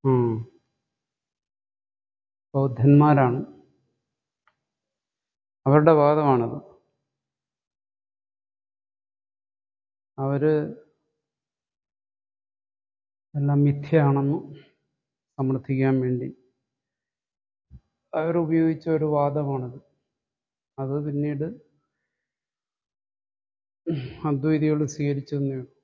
ഉം. ബൗദ്ധന്മാരാണ് അവരുടെ വാദമാണത് അവര് എല്ലാം മിഥ്യയാണെന്ന് സമർത്ഥിക്കാൻ വേണ്ടി അവരുപയോഗിച്ച ഒരു വാദമാണത് അത് പിന്നീട് അദ്വൈതികൾ സ്വീകരിച്ചെന്നേ ഉള്ളൂ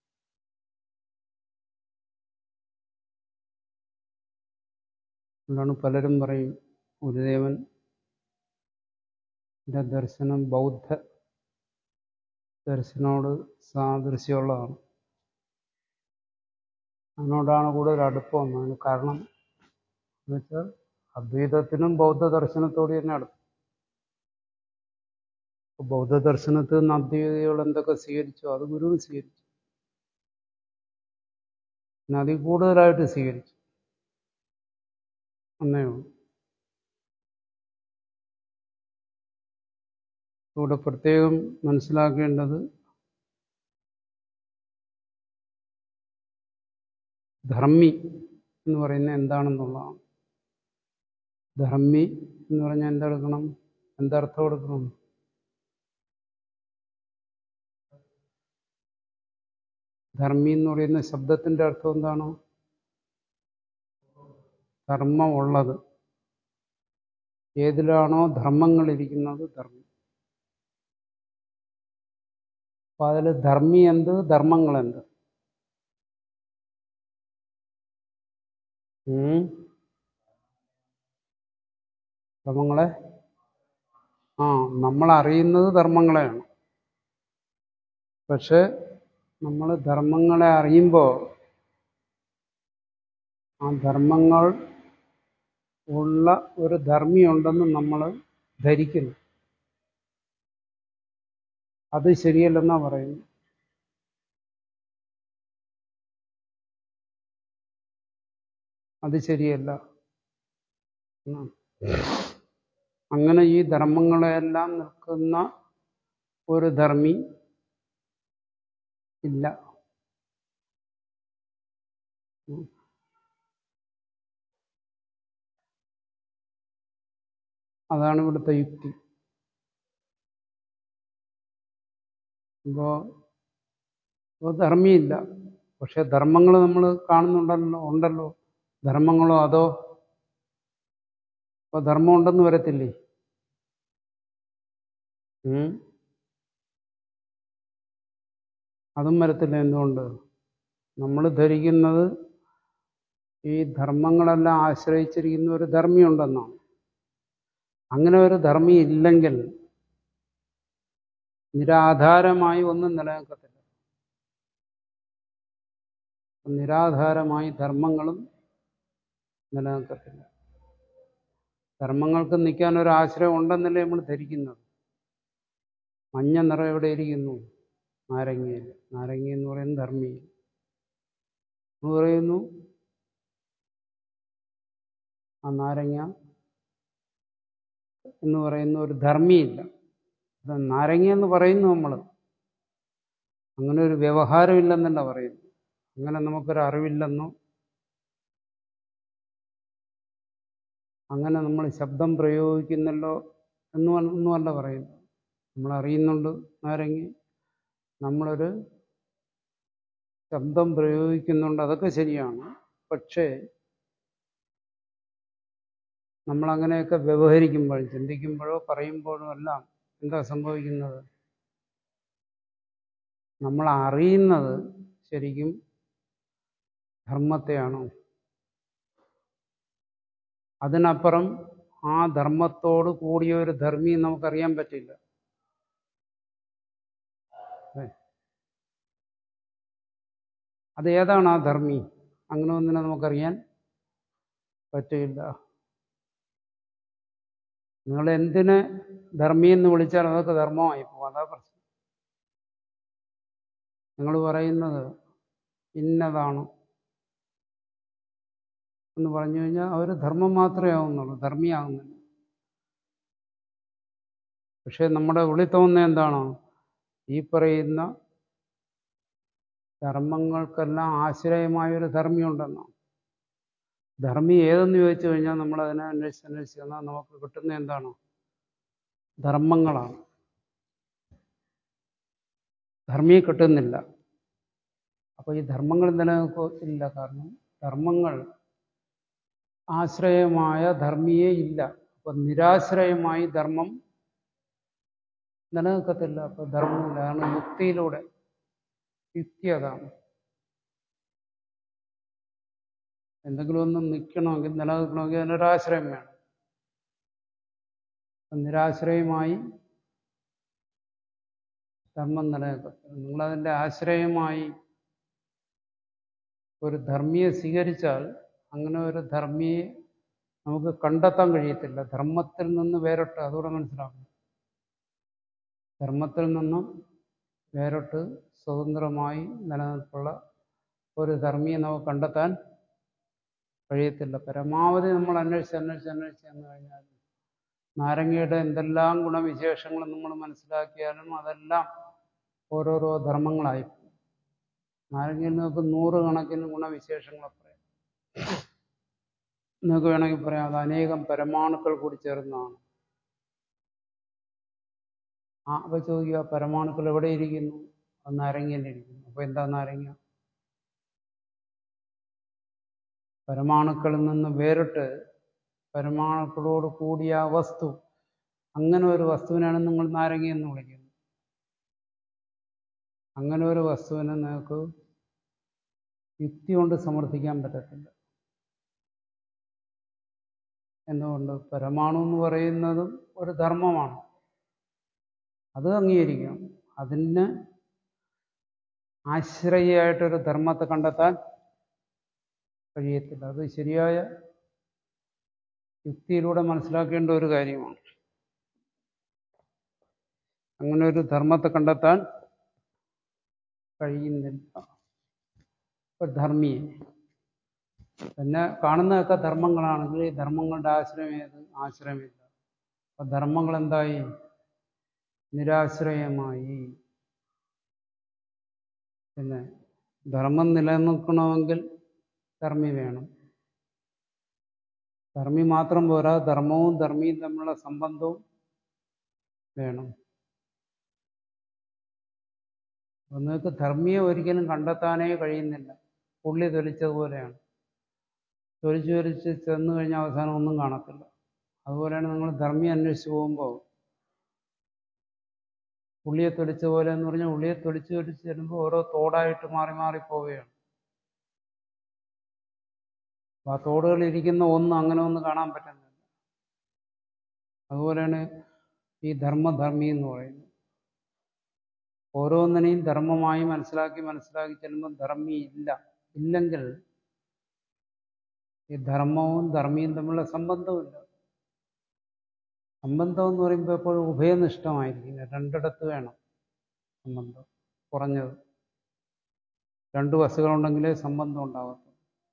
അതുകൊണ്ടാണ് പലരും പറയും ഗുരുദേവൻ ന്റെ ദർശനം ബൗദ്ധ ദർശനോട് സാദൃശ്യമുള്ളതാണ് അതിനോടാണ് കൂടുതൽ അടുപ്പം അതിന് കാരണം എന്ന് വെച്ചാൽ അദ്വൈതത്തിനും ബൗദ്ധ ദർശനത്തോട് തന്നെ അടുപ്പം അപ്പൊ ബൗദ്ധ ദർശനത്തിൽ നിന്ന് അദ്വൈതികൾ എന്തൊക്കെ സ്വീകരിച്ചു അത് ഗുരുവും സ്വീകരിച്ചു പിന്നെ അതിൽ കൂടുതലായിട്ട് സ്വീകരിച്ചു എന്നേ ഉള്ളൂ ഇവിടെ പ്രത്യേകം മനസ്സിലാക്കേണ്ടത് ധർമ്മി എന്ന് പറയുന്നത് എന്താണെന്നുള്ളതാണ് ധർമ്മി എന്ന് പറഞ്ഞാൽ എന്തെടുക്കണം എന്തർത്ഥം എടുക്കണം ധർമ്മി എന്ന് പറയുന്ന ശബ്ദത്തിന്റെ അർത്ഥം എന്താണ് ധർമ്മം ഉള്ളത് ഏതിലാണോ ധർമ്മങ്ങൾ ഇരിക്കുന്നത് ധർമ്മം അപ്പൊ അതിൽ ധർമ്മി എന്ത് ധർമ്മങ്ങൾ എന്ത് ഉം? ധർമ്മങ്ങളെ ആ നമ്മൾ അറിയുന്നത് ധർമ്മങ്ങളെയാണ് പക്ഷെ നമ്മൾ ധർമ്മങ്ങളെ അറിയുമ്പോൾ ആ ധർമ്മങ്ങൾ ഉള്ള ഒരു ധർമ്മിയുണ്ടെന്ന് നമ്മൾ ധരിക്കുന്നു അത് ശരിയല്ലെന്നാ പറയുന്നു അത് ശരിയല്ല എന്നാണ്. അങ്ങനെ ഈ ധർമ്മങ്ങളെല്ലാം നിൽക്കുന്ന ഒരു ധർമ്മി ഇല്ല ഉം. അതാണ് ഇവിടുത്തെ യുക്തി ഇപ്പോ ഇപ്പോ ധർമ്മിയില്ല പക്ഷെ ധർമ്മങ്ങൾ നമ്മൾ കാണുന്നുണ്ടല്ലോ ഉണ്ടല്ലോ ധർമ്മങ്ങളോ അതോ ഇപ്പൊ ധർമ്മം ഉണ്ടെന്ന് വരത്തില്ലേ ഉം? അതും വരത്തില്ല എന്തുകൊണ്ട് നമ്മൾ ധരിക്കുന്നത് ഈ ധർമ്മങ്ങളെല്ലാം ആശ്രയിച്ചിരിക്കുന്ന ഒരു ധർമ്മി ഉണ്ടെന്നാണ് അങ്ങനെ ഒരു ധർമ്മി ഇല്ലെങ്കിൽ നിരാധാരമായി ഒന്നും നിലനിൽക്കത്തില്ല നിരാധാരമായി ധർമ്മങ്ങളും നിലനിൽക്കത്തില്ല ധർമ്മങ്ങൾക്ക് നിൽക്കാൻ ഒരു ആശ്രയം ഉണ്ടെന്നല്ലേ നമ്മൾ ധരിക്കുന്നത് മഞ്ഞ നിറം എവിടെ ഇരിക്കുന്നു നാരങ്ങയിൽ നാരങ്ങ എന്ന് പറയുന്നത് ധർമ്മിയിൽ നമ്മൾ പറയുന്നു ആ നാരങ്ങ എന്ന് പറയുന്ന ഒരു ധർമ്മിയില്ല അത് നാരങ്ങ എന്ന് പറയുന്നു നമ്മൾ അങ്ങനെ ഒരു വ്യവഹാരമില്ലെന്നല്ല പറയുന്നു അങ്ങനെ നമുക്കൊരു അറിവില്ലെന്നോ അങ്ങനെ നമ്മൾ ശബ്ദം പ്രയോഗിക്കുന്നല്ലോ എന്നും ഒന്നുമല്ല പറയുന്നത് നമ്മൾ അറിയുന്നുണ്ട് നാരങ്ങ നമ്മളൊരു ശബ്ദം പ്രയോഗിക്കുന്നുണ്ട് അതൊക്കെ ശരിയാണ് പക്ഷേ നമ്മൾ അങ്ങനെയൊക്കെ വ്യവഹരിക്കുമ്പോൾ ചിന്തിക്കുമ്പോഴോ പറയുമ്പോഴോ എല്ലാം എന്താ സംഭവിക്കുന്നത് നമ്മൾ അറിയുന്നത് ശരിക്കും ധർമ്മത്തെയാണോ അതിനപ്പുറം ആ ധർമ്മത്തോട് കൂടിയ ഒരു ധർമ്മി നമുക്കറിയാൻ പറ്റില്ല ഏ? അത് ഏതാണ് ആ ധർമ്മി അങ്ങനെ ഒന്നിനെ നമുക്കറിയാൻ പറ്റില്ല നിങ്ങൾ എന്തിനെ ധർമ്മി എന്ന് വിളിച്ചാൽ അതൊക്കെ ധർമ്മമായി പോകും അതാ പ്രശ്നം നിങ്ങൾ പറയുന്നത് ഇന്നതാണ് എന്ന് പറഞ്ഞു കഴിഞ്ഞാൽ അവർ ധർമ്മം മാത്രമേ ആവുന്നുള്ളൂ ധർമ്മിയാകുന്നില്ല പക്ഷെ നമ്മുടെ ഉള്ളിൽ തോന്നുന്ന എന്താണോ ഈ പറയുന്ന ധർമ്മങ്ങൾക്കെല്ലാം ആശ്രയമായ ഒരു ധർമ്മിയുണ്ടെന്നാണ് ധർമ്മി ഏതെന്ന് ചോദിച്ചു കഴിഞ്ഞാൽ നമ്മൾ അതിനെ അന്വേഷിച്ച് അന്വേഷിച്ച് ചെന്നാൽ നമുക്ക് കിട്ടുന്ന എന്താണ് ധർമ്മങ്ങളാണ് ധർമ്മിയെ കിട്ടുന്നില്ല അപ്പോൾ ഈ ധർമ്മങ്ങൾ നിലനിൽക്കില്ല കാരണം ധർമ്മങ്ങൾ ആശ്രയമായ ധർമ്മിയെ ഇല്ല അപ്പൊ നിരാശ്രയമായി ധർമ്മം നിലനിൽക്കത്തില്ല അപ്പൊ ധർമ്മമില്ല അതാണ് യുക്തിയിലൂടെ യുക്തി അതാണ് എന്തെങ്കിലും ഒന്നും നിൽക്കണമെങ്കിൽ നിലനിൽക്കണമെങ്കിൽ അതിനൊരാശ്രയം വേണം അപ്പൊ നിരാശ്രയമായി ധർമ്മം നിലനിൽക്കത്തില്ല നിങ്ങളതിൻ്റെ ആശ്രയമായി ഒരു ധർമ്മിയെ സ്വീകരിച്ചാൽ അങ്ങനെ ഒരു ധർമ്മിയെ നമുക്ക് കണ്ടെത്താൻ കഴിയത്തില്ല ധർമ്മത്തിൽ നിന്ന് വേറിട്ട് അതുകൂടെ മനസ്സിലാക്കണം ധർമ്മത്തിൽ നിന്നും വേറിട്ട് സ്വതന്ത്രമായി നിലനിൽപ്പുള്ള ഒരു ധർമ്മിയെ നമുക്ക് കണ്ടെത്താൻ കഴിയത്തില്ല പരമാവധി നമ്മൾ അന്വേഷിച്ച് അന്വേഷിച്ച് അന്വേഷിച്ച് ചെന്ന് കഴിഞ്ഞാൽ നാരങ്ങയുടെ എന്തെല്ലാം ഗുണവിശേഷങ്ങൾ നമ്മൾ മനസ്സിലാക്കിയാലും അതെല്ലാം ഓരോരോ ധർമ്മങ്ങളായി പോകും. നാരങ്ങയിൽ നമുക്ക് നൂറുകണക്കിന് ഗുണവിശേഷങ്ങൾ പറയാം നിങ്ങൾക്ക് വേണമെങ്കിൽ പറയാം അത് അനേകം പരമാണുക്കൾ കൂടി ചേർന്നതാണ് ആ അപ്പൊ ചോദിക്കുക പരമാണുക്കൾ എവിടെ ഇരിക്കുന്നു അത് നാരങ്ങയിലിരിക്കുന്നു അപ്പൊ എന്താ നാരങ്ങ പരമാണുക്കളിൽ നിന്ന് വേറിട്ട് പരമാണുക്കളോട് കൂടിയ ആ വസ്തു അങ്ങനെ ഒരു വസ്തുവിനാണ് നിങ്ങൾ നാരങ്ങ എന്ന് വിളിക്കുന്നത് അങ്ങനെ ഒരു വസ്തുവിനെ നിങ്ങൾക്ക് യുക്തി കൊണ്ട് സമർത്ഥിക്കാൻ പറ്റത്തില്ല എന്തുകൊണ്ട് പരമാണു എന്ന് പറയുന്നതും ഒരു ധർമ്മമാണ് അത് അംഗീകരിക്കാം അതിന് ആശ്രയിയായിട്ടൊരു ധർമ്മത്തെ കണ്ടെത്താൻ കഴിയത്തില്ല അത് ശരിയായ യുക്തിയിലൂടെ മനസ്സിലാക്കേണ്ട ഒരു കാര്യമാണ് അങ്ങനെ ഒരു ധർമ്മത്തെ കണ്ടെത്താൻ കഴിയുന്നില്ല ഇപ്പൊ ധർമ്മിയെ പിന്നെ കാണുന്നതൊക്കെ ധർമ്മങ്ങളാണെങ്കിൽ ഈ ധർമ്മങ്ങളുടെ ആശ്രയം ഏത് ആശ്രയമില്ല അപ്പൊ ധർമ്മങ്ങൾ എന്തായി നിരാശ്രയമായി പിന്നെ ധർമ്മം നിലനിൽക്കണമെങ്കിൽ ധർമ്മി വേണം ധർമ്മി മാത്രം പോരാ ധർമ്മവും ധർമ്മിയും തമ്മിലുള്ള സംബന്ധവും വേണം അപ്പൊ നിങ്ങൾക്ക് ധർമ്മിയെ ഒരിക്കലും കണ്ടെത്താനേ കഴിയുന്നില്ല പുള്ളി തൊലിച്ചതുപോലെയാണ് തൊലിച്ച് തൊലിച്ച് ചെന്ന് കഴിഞ്ഞാൽ അവസാനം ഒന്നും കാണത്തില്ല അതുപോലെയാണ് നിങ്ങൾ ധർമ്മി അന്വേഷിച്ച് പോകുമ്പോൾ ഉള്ളിയെ തൊലിച്ച പോലെ എന്ന് പറഞ്ഞാൽ ഉള്ളിയെ തൊലിച്ച് തൊലിച്ച് ചെല്ലുമ്പോൾ ഓരോ തോടായിട്ട് മാറി മാറി പോവുകയാണ് അപ്പൊ ആ തോടുകളിൽ ഇരിക്കുന്ന ഒന്ന് അങ്ങനെ ഒന്ന് കാണാൻ പറ്റുന്നില്ല അതുപോലെയാണ് ഈ ധർമ്മധർമ്മി എന്ന് പറയുന്നത് ഓരോന്നിനെയും ധർമ്മമായി മനസ്സിലാക്കി മനസ്സിലാക്കി ചെല്ലുമ്പോൾ ധർമ്മി ഇല്ല ഇല്ലെങ്കിൽ ഈ ധർമ്മവും ധർമ്മിയും തമ്മിലുള്ള സംബന്ധമില്ല സംബന്ധം എന്ന് പറയുമ്പോൾ എപ്പോഴും ഉഭയനിഷ്ഠമായിരിക്കും രണ്ടിടത്ത് വേണം സംബന്ധം കുറഞ്ഞത് രണ്ട് വസ്തുക്കളുണ്ടെങ്കിലേ സംബന്ധം ഉണ്ടാകത്തുള്ളൂ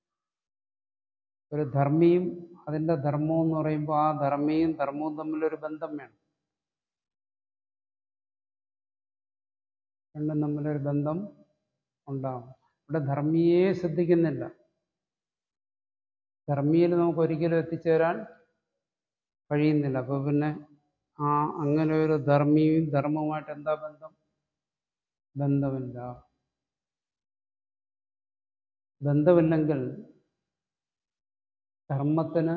ഒരു ധർമ്മിയും അതിൻ്റെ ധർമ്മവും എന്ന് പറയുമ്പോൾ ആ ധർമ്മിയും ധർമ്മവും തമ്മിലൊരു ബന്ധം വേണം രണ്ടും തമ്മിലൊരു ബന്ധം ഉണ്ടാകും ഇവിടെ ധർമ്മിയെ ശ്രദ്ധിക്കുന്നില്ല ധർമ്മിയിൽ നമുക്ക് ഒരിക്കലും എത്തിച്ചേരാൻ കഴിയുന്നില്ല അപ്പോൾ പിന്നെ ആ അങ്ങനെ ഒരു ധർമ്മിയും ധർമ്മവുമായിട്ട് എന്താ ബന്ധം ബന്ധമില്ല ബന്ധമില്ലെങ്കിൽ ധർമ്മത്തിന്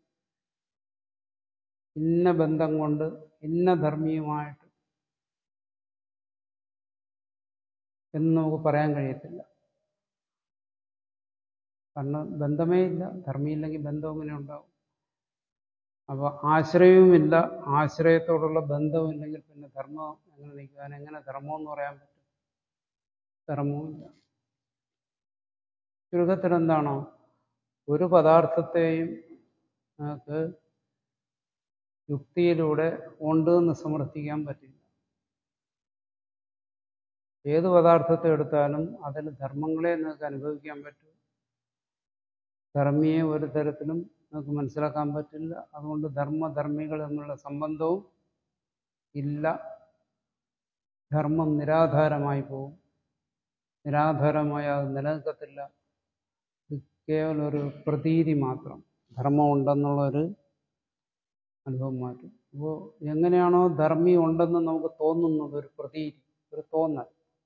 ഇന്ന ബന്ധം കൊണ്ട് ഇന്ന ധർമ്മിയുമായിട്ട് എന്ന് നമുക്ക് പറയാൻ കഴിയത്തില്ല കാരണം ബന്ധമേ ഇല്ല ധർമ്മിയില്ലെങ്കിൽ ബന്ധം ഇങ്ങനെ ഉണ്ടാവും അപ്പോൾ ആശ്രയവുമില്ല ആശ്രയത്തോടുള്ള ബന്ധവുമില്ലെങ്കിൽ പിന്നെ ധർമ്മം എങ്ങനെ നിൽക്കാൻ എങ്ങനെ ധർമ്മം എന്ന് പറയാൻ പറ്റും ധർമ്മവുമില്ല ചുരുക്കത്തിൽ എന്താണോ ഒരു പദാർത്ഥത്തെയും നമുക്ക് യുക്തിയിലൂടെ ഉണ്ട് എന്ന് സമർത്ഥിക്കാൻ പറ്റില്ല ഏത് പദാർത്ഥത്തെ എടുത്താലും അതിൽ ധർമ്മങ്ങളെ നിങ്ങൾക്ക് അനുഭവിക്കാൻ പറ്റും ധർമ്മിയെ ഒരു തരത്തിലും നമുക്ക് മനസ്സിലാക്കാൻ പറ്റില്ല അതുകൊണ്ട് ധർമ്മധർമ്മികൾ തമ്മിലുള്ള സംബന്ധവും ഇല്ല ധർമ്മം നിരാധാരമായി പോകും നിരാധാരമായി അത് നിലനിൽക്കത്തില്ല കേവലം ഒരു പ്രതീതി മാത്രം ധർമ്മം ഉണ്ടെന്നുള്ളൊരു അനുഭവം മാറ്റും അപ്പോൾ എങ്ങനെയാണോ ധർമ്മി ഉണ്ടെന്ന് നമുക്ക് തോന്നുന്നത് ഒരു പ്രതീതി ഒരു തോന്നൽ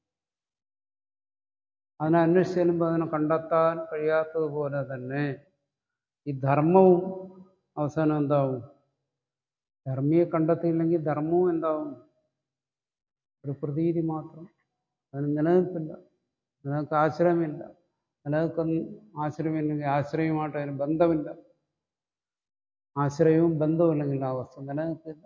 അതിനെ അന്വേഷിച്ച് ചെല്ലുമ്പോൾ അതിനെ കണ്ടെത്താൻ കഴിയാത്തതുപോലെ തന്നെ ഈ ധർമ്മവും അവസാനം എന്താവും ധർമ്മിയെ കണ്ടെത്തിയില്ലെങ്കിൽ ധർമ്മവും എന്താവും ഒരു പ്രതീതി മാത്രം അതിന് നിലനിൽപ്പില്ല നിലനിൽക്ക് ആശ്രയമില്ല നിലനിൽക്കുന്ന ആശ്രയമില്ലെങ്കിൽ ആശ്രയമായിട്ട് അതിന് ബന്ധമില്ല ആശ്രയവും ബന്ധവുമില്ലെങ്കിൽ ആ വസ്തു നിലനിൽക്കില്ല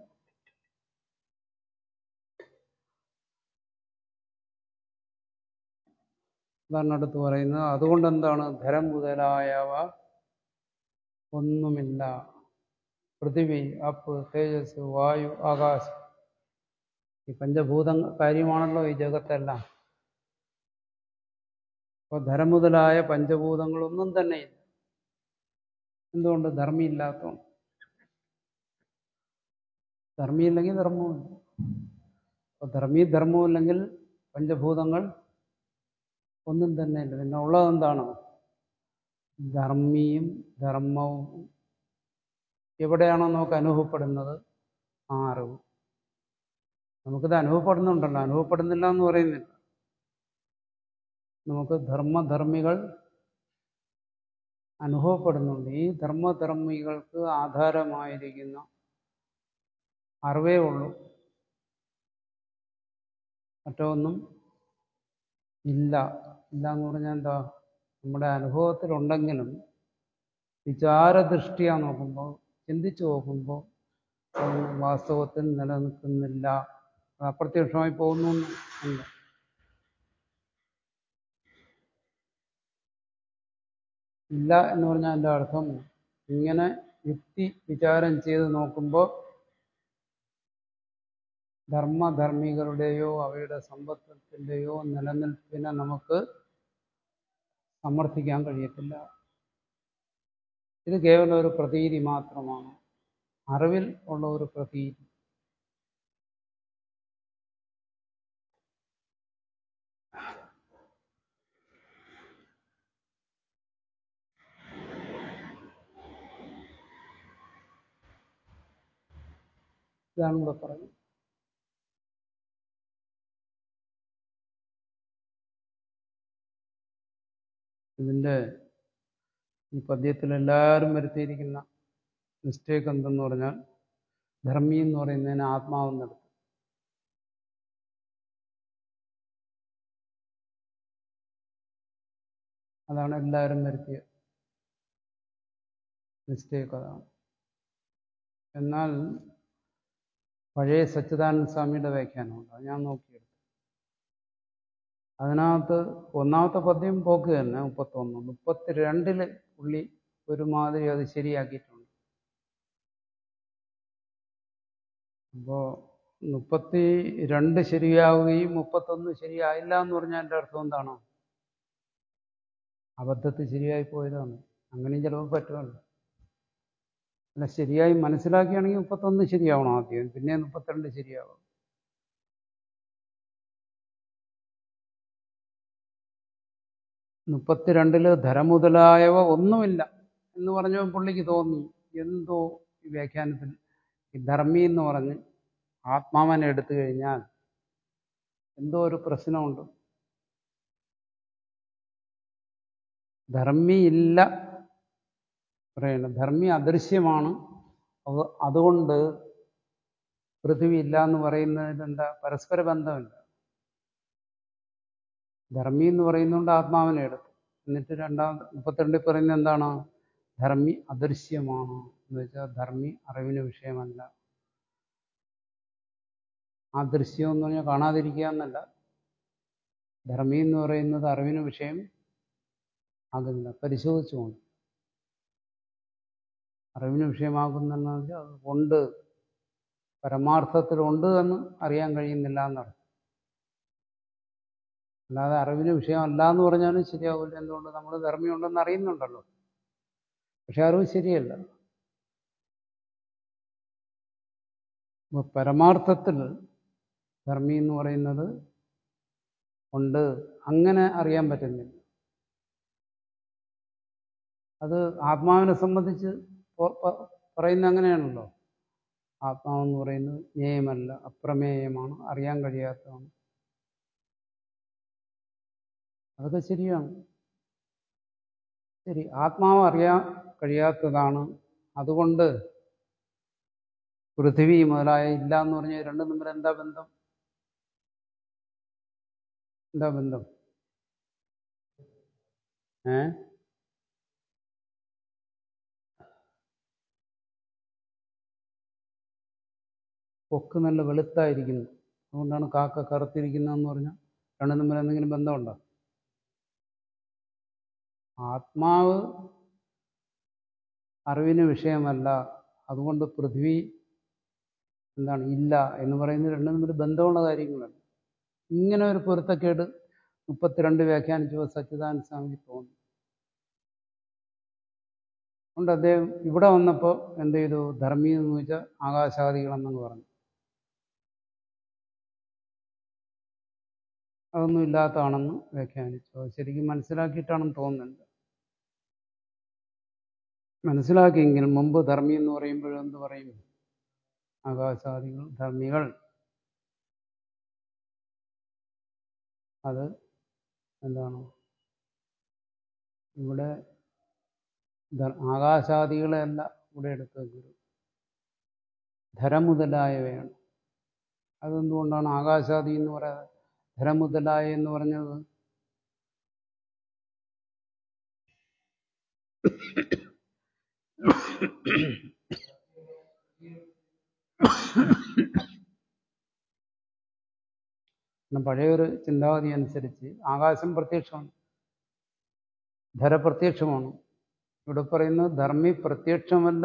അതാണ് അടുത്ത് പറയുന്നത് അതുകൊണ്ട് എന്താണ് ധരം മുതലായവ ഒന്നുമില്ല പൃഥിവി അപ്പ് തേജസ് വായു ആകാശം ഈ പഞ്ചഭൂത കാര്യമാണല്ലോ ഈ ജഗത്തെല്ലാം അപ്പോൾ ധരം മുതലായ പഞ്ചഭൂതങ്ങളൊന്നും തന്നെയില്ല എന്തുകൊണ്ട് ധർമ്മിയില്ലാത്തതുകൊണ്ട് ധർമ്മിയില്ലെങ്കിൽ ധർമ്മവുമില്ല അപ്പോൾ ധർമ്മി ധർമ്മവും ഇല്ലെങ്കിൽ പഞ്ചഭൂതങ്ങൾ ഒന്നും തന്നെ ഇല്ല പിന്നെ ഉള്ളത് എന്താണ് ധർമ്മിയും ധർമ്മവും എവിടെയാണോ നമുക്ക് അനുഭവപ്പെടുന്നത് ആ അറിവ് നമുക്കിത് അനുഭവപ്പെടുന്നുണ്ടല്ലോ അനുഭവപ്പെടുന്നില്ല എന്ന് പറയുന്നില്ല നമുക്ക് ധർമ്മധർമ്മികൾ അനുഭവപ്പെടുന്നുണ്ട് ഈ ധർമ്മധർമ്മികൾക്ക് ആധാരമായിരിക്കുന്ന അറിവേ ഉള്ളൂ മറ്റൊന്നും ഇല്ല ഇല്ല എന്ന് പറഞ്ഞാൽ എന്താ നമ്മുടെ അനുഭവത്തിലുണ്ടെങ്കിലും വിചാരദൃഷ്ടിയാ നോക്കുമ്പോൾ ചിന്തിച്ചു നോക്കുമ്പോൾ അതൊന്നും വാസ്തവത്തിൽ നിലനിൽക്കുന്നില്ല അത് അപ്രത്യക്ഷമായി പോകുന്നു ഉണ്ട് ഇല്ല എന്ന് പറഞ്ഞാൽ എൻ്റെ അർത്ഥം ഇങ്ങനെ യുക്തി വിചാരം ചെയ്ത് നോക്കുമ്പോൾ ധർമ്മധർമ്മികളുടെയോ അവയുടെ സമ്പത്തിൻ്റെയോ നിലനിൽപ്പിനെ നമുക്ക് സമർത്ഥിക്കാൻ കഴിയത്തില്ല ഇത് കേവലം ഒരു പ്രതീതി മാത്രമാണ് അറിവിൽ ഉള്ള ഒരു പ്രതീതി ഇതാണ് ഇവിടെ പറയുന്നത് ഇതിൻ്റെ ഈ പദ്യത്തിൽ എല്ലാവരും വരുത്തിയിരിക്കുന്ന മിസ്റ്റേക്ക് എന്തെന്ന് പറഞ്ഞാൽ ധർമ്മി എന്ന് പറയുന്നതിന് ആത്മാവെന്നെടുത്തു അതാണ് എല്ലാവരും വരുത്തിയ മിസ്റ്റേക്ക് അതാണ് എന്നാൽ പഴയ സച്ചിദാനന്ദ സ്വാമിയുടെ വ്യാഖ്യാനമുണ്ട് അത് ഞാൻ നോക്കിയെടുത്തു അതിനകത്ത് ഒന്നാമത്തെ പദ്യം പോക്ക് തന്നെ മുപ്പത്തൊന്ന് മുപ്പത്തി രണ്ടില് പുള്ളി ഒരുമാതിരി അത് ശരിയാക്കിയിട്ടുണ്ട് അപ്പോൾ മുപ്പത്തി രണ്ട് ശരിയാവുകയും മുപ്പത്തൊന്ന് ശരിയായില്ല എന്ന് പറഞ്ഞാൽ എൻ്റെ അർത്ഥം എന്താണ് അബദ്ധത്തിൽ ശരിയായി പോയതാണ് അങ്ങനെയും ചിലപ്പോൾ പറ്റുമല്ലോ അല്ല ശരിയായി മനസ്സിലാക്കുകയാണെങ്കിൽ മുപ്പത്തൊന്ന് ശരിയാവണം ആദ്യം പിന്നെ മുപ്പത്തിരണ്ട് ശരിയാവും മുപ്പത്തിരണ്ടില് ധരമുതലായവ ഒന്നുമില്ല എന്ന് പറഞ്ഞപ്പോൾ പുള്ളിക്ക് തോന്നി എന്തോ ഈ വ്യാഖ്യാനത്തിൽ ഈ ധർമ്മി എന്ന് പറഞ്ഞ് ആത്മാവനെ എടുത്തു കഴിഞ്ഞാൽ എന്തോ ഒരു പ്രശ്നമുണ്ട് ധർമ്മി ഇല്ല പറയണം ധർമ്മി അദൃശ്യമാണ് അത് അതുകൊണ്ട് പൃഥ്വി ഇല്ല എന്ന് പറയുന്നതിൽ എന്താ പരസ്പര ബന്ധമില്ല ധർമ്മി എന്ന് പറയുന്നതുകൊണ്ട് ആത്മാവിനെ എടുത്തു എന്നിട്ട് രണ്ടാം മുപ്പത്തിരണ്ടിൽ പറയുന്നത് എന്താണ് ധർമ്മി അദൃശ്യമാണ് എന്ന് വെച്ചാൽ ധർമ്മി അറിവിന് വിഷയമല്ല ആ ദൃശ്യം എന്ന് പറഞ്ഞാൽ കാണാതിരിക്കുക എന്നല്ല ധർമ്മി എന്ന് പറയുന്നത് അറിവിന് വിഷയം ആകുന്നില്ല പരിശോധിച്ചുകൊണ്ട് അറിവിന് വിഷയമാകുന്നെന്ന് വെച്ചാൽ അത് ഉണ്ട് പരമാർത്ഥത്തിലുണ്ട് എന്ന് അറിയാൻ കഴിയുന്നില്ല എന്നർത്ഥം അല്ലാതെ അറിവിന് വിഷയമല്ല എന്ന് പറഞ്ഞാലും ശരിയാവില്ല എന്തുകൊണ്ട് നമ്മൾ ധർമ്മിയുണ്ടെന്ന് അറിയുന്നുണ്ടല്ലോ പക്ഷെ അറിവ് ശരിയല്ല അപ്പോൾ പരമാർത്ഥത്തിൽ ധർമ്മി എന്ന് പറയുന്നത് ഉണ്ട് അങ്ങനെ അറിയാൻ പറ്റുന്നില്ല അത് ആത്മാവിനെ സംബന്ധിച്ച് പ- പ- പറയുന്നത് അങ്ങനെയാണല്ലോ ആത്മാവെന്ന് പറയുന്നത് ജ്ഞേയമല്ല അപ്രമേയമാണ് അറിയാൻ കഴിയാത്തതാണ് അതൊക്കെ ശരിയാണ് ശരി ആത്മാവ് അറിയാൻ കഴിയാത്തതാണ് അതുകൊണ്ട് പൃഥിവി മുതലായ ഇല്ല എന്ന് പറഞ്ഞാൽ രണ്ടും തമ്മിൽ എന്താ ബന്ധം എന്താ ബന്ധം ഏ കൊക്ക് നല്ല വെളുത്തായിരിക്കുന്നു അതുകൊണ്ടാണ് കാക്ക കറുത്തിരിക്കുന്നതെന്ന് പറഞ്ഞാൽ രണ്ടും തമ്മിൽ എന്തെങ്കിലും ബന്ധമുണ്ടോ ആത്മാവ് അറിവിന് വിഷയമല്ല അതുകൊണ്ട് പൃഥ്വി എന്താണ് ഇല്ല എന്ന് പറയുന്നത് രണ്ടും തമ്മിൽ ബന്ധമുള്ള കാര്യങ്ങളല്ല ഇങ്ങനെ ഒരു പൊരുത്തക്കേട് മുപ്പത്തിരണ്ട് വ്യാഖ്യാനിച്ചപ്പോൾ സച്ചിദാനന്ദ സ്വാമിക്ക് തോന്നി അതുകൊണ്ട് അദ്ദേഹം ഇവിടെ വന്നപ്പോൾ എന്ത് ചെയ്തു ധർമ്മി എന്ന് വെച്ചാൽ ആകാശാദികളെന്നങ്ങ് പറഞ്ഞു അതൊന്നും ഇല്ലാത്തതാണെന്ന് വ്യാഖ്യാനിച്ചു അത് ശരിക്കും മനസ്സിലാക്കിയിട്ടാണെന്ന് തോന്നുന്നുണ്ട് മനസ്സിലാക്കിയെങ്കിൽ മുമ്പ് ധർമ്മി എന്ന് പറയുമ്പോൾ എന്ത് പറയും ആകാശാദികൾ ധർമ്മികൾ അത് എന്താണ് ഇവിടെ ധ- ആകാശാദികളെയല്ല ഇവിടെ എടുത്തത് ഗുരു ധരം മുതലായവയാണ് അതെന്തുകൊണ്ടാണ് ആകാശാദി എന്ന് പറയാതെ ധരം മുതലായ എന്ന് പറഞ്ഞത് കാരണം പഴയൊരു ചിന്താഗതി അനുസരിച്ച് ആകാശം പ്രത്യക്ഷമാണ് ധര പ്രത്യക്ഷമാണ് ഇവിടെ പറയുന്നത് ധർമ്മി പ്രത്യക്ഷമല്ല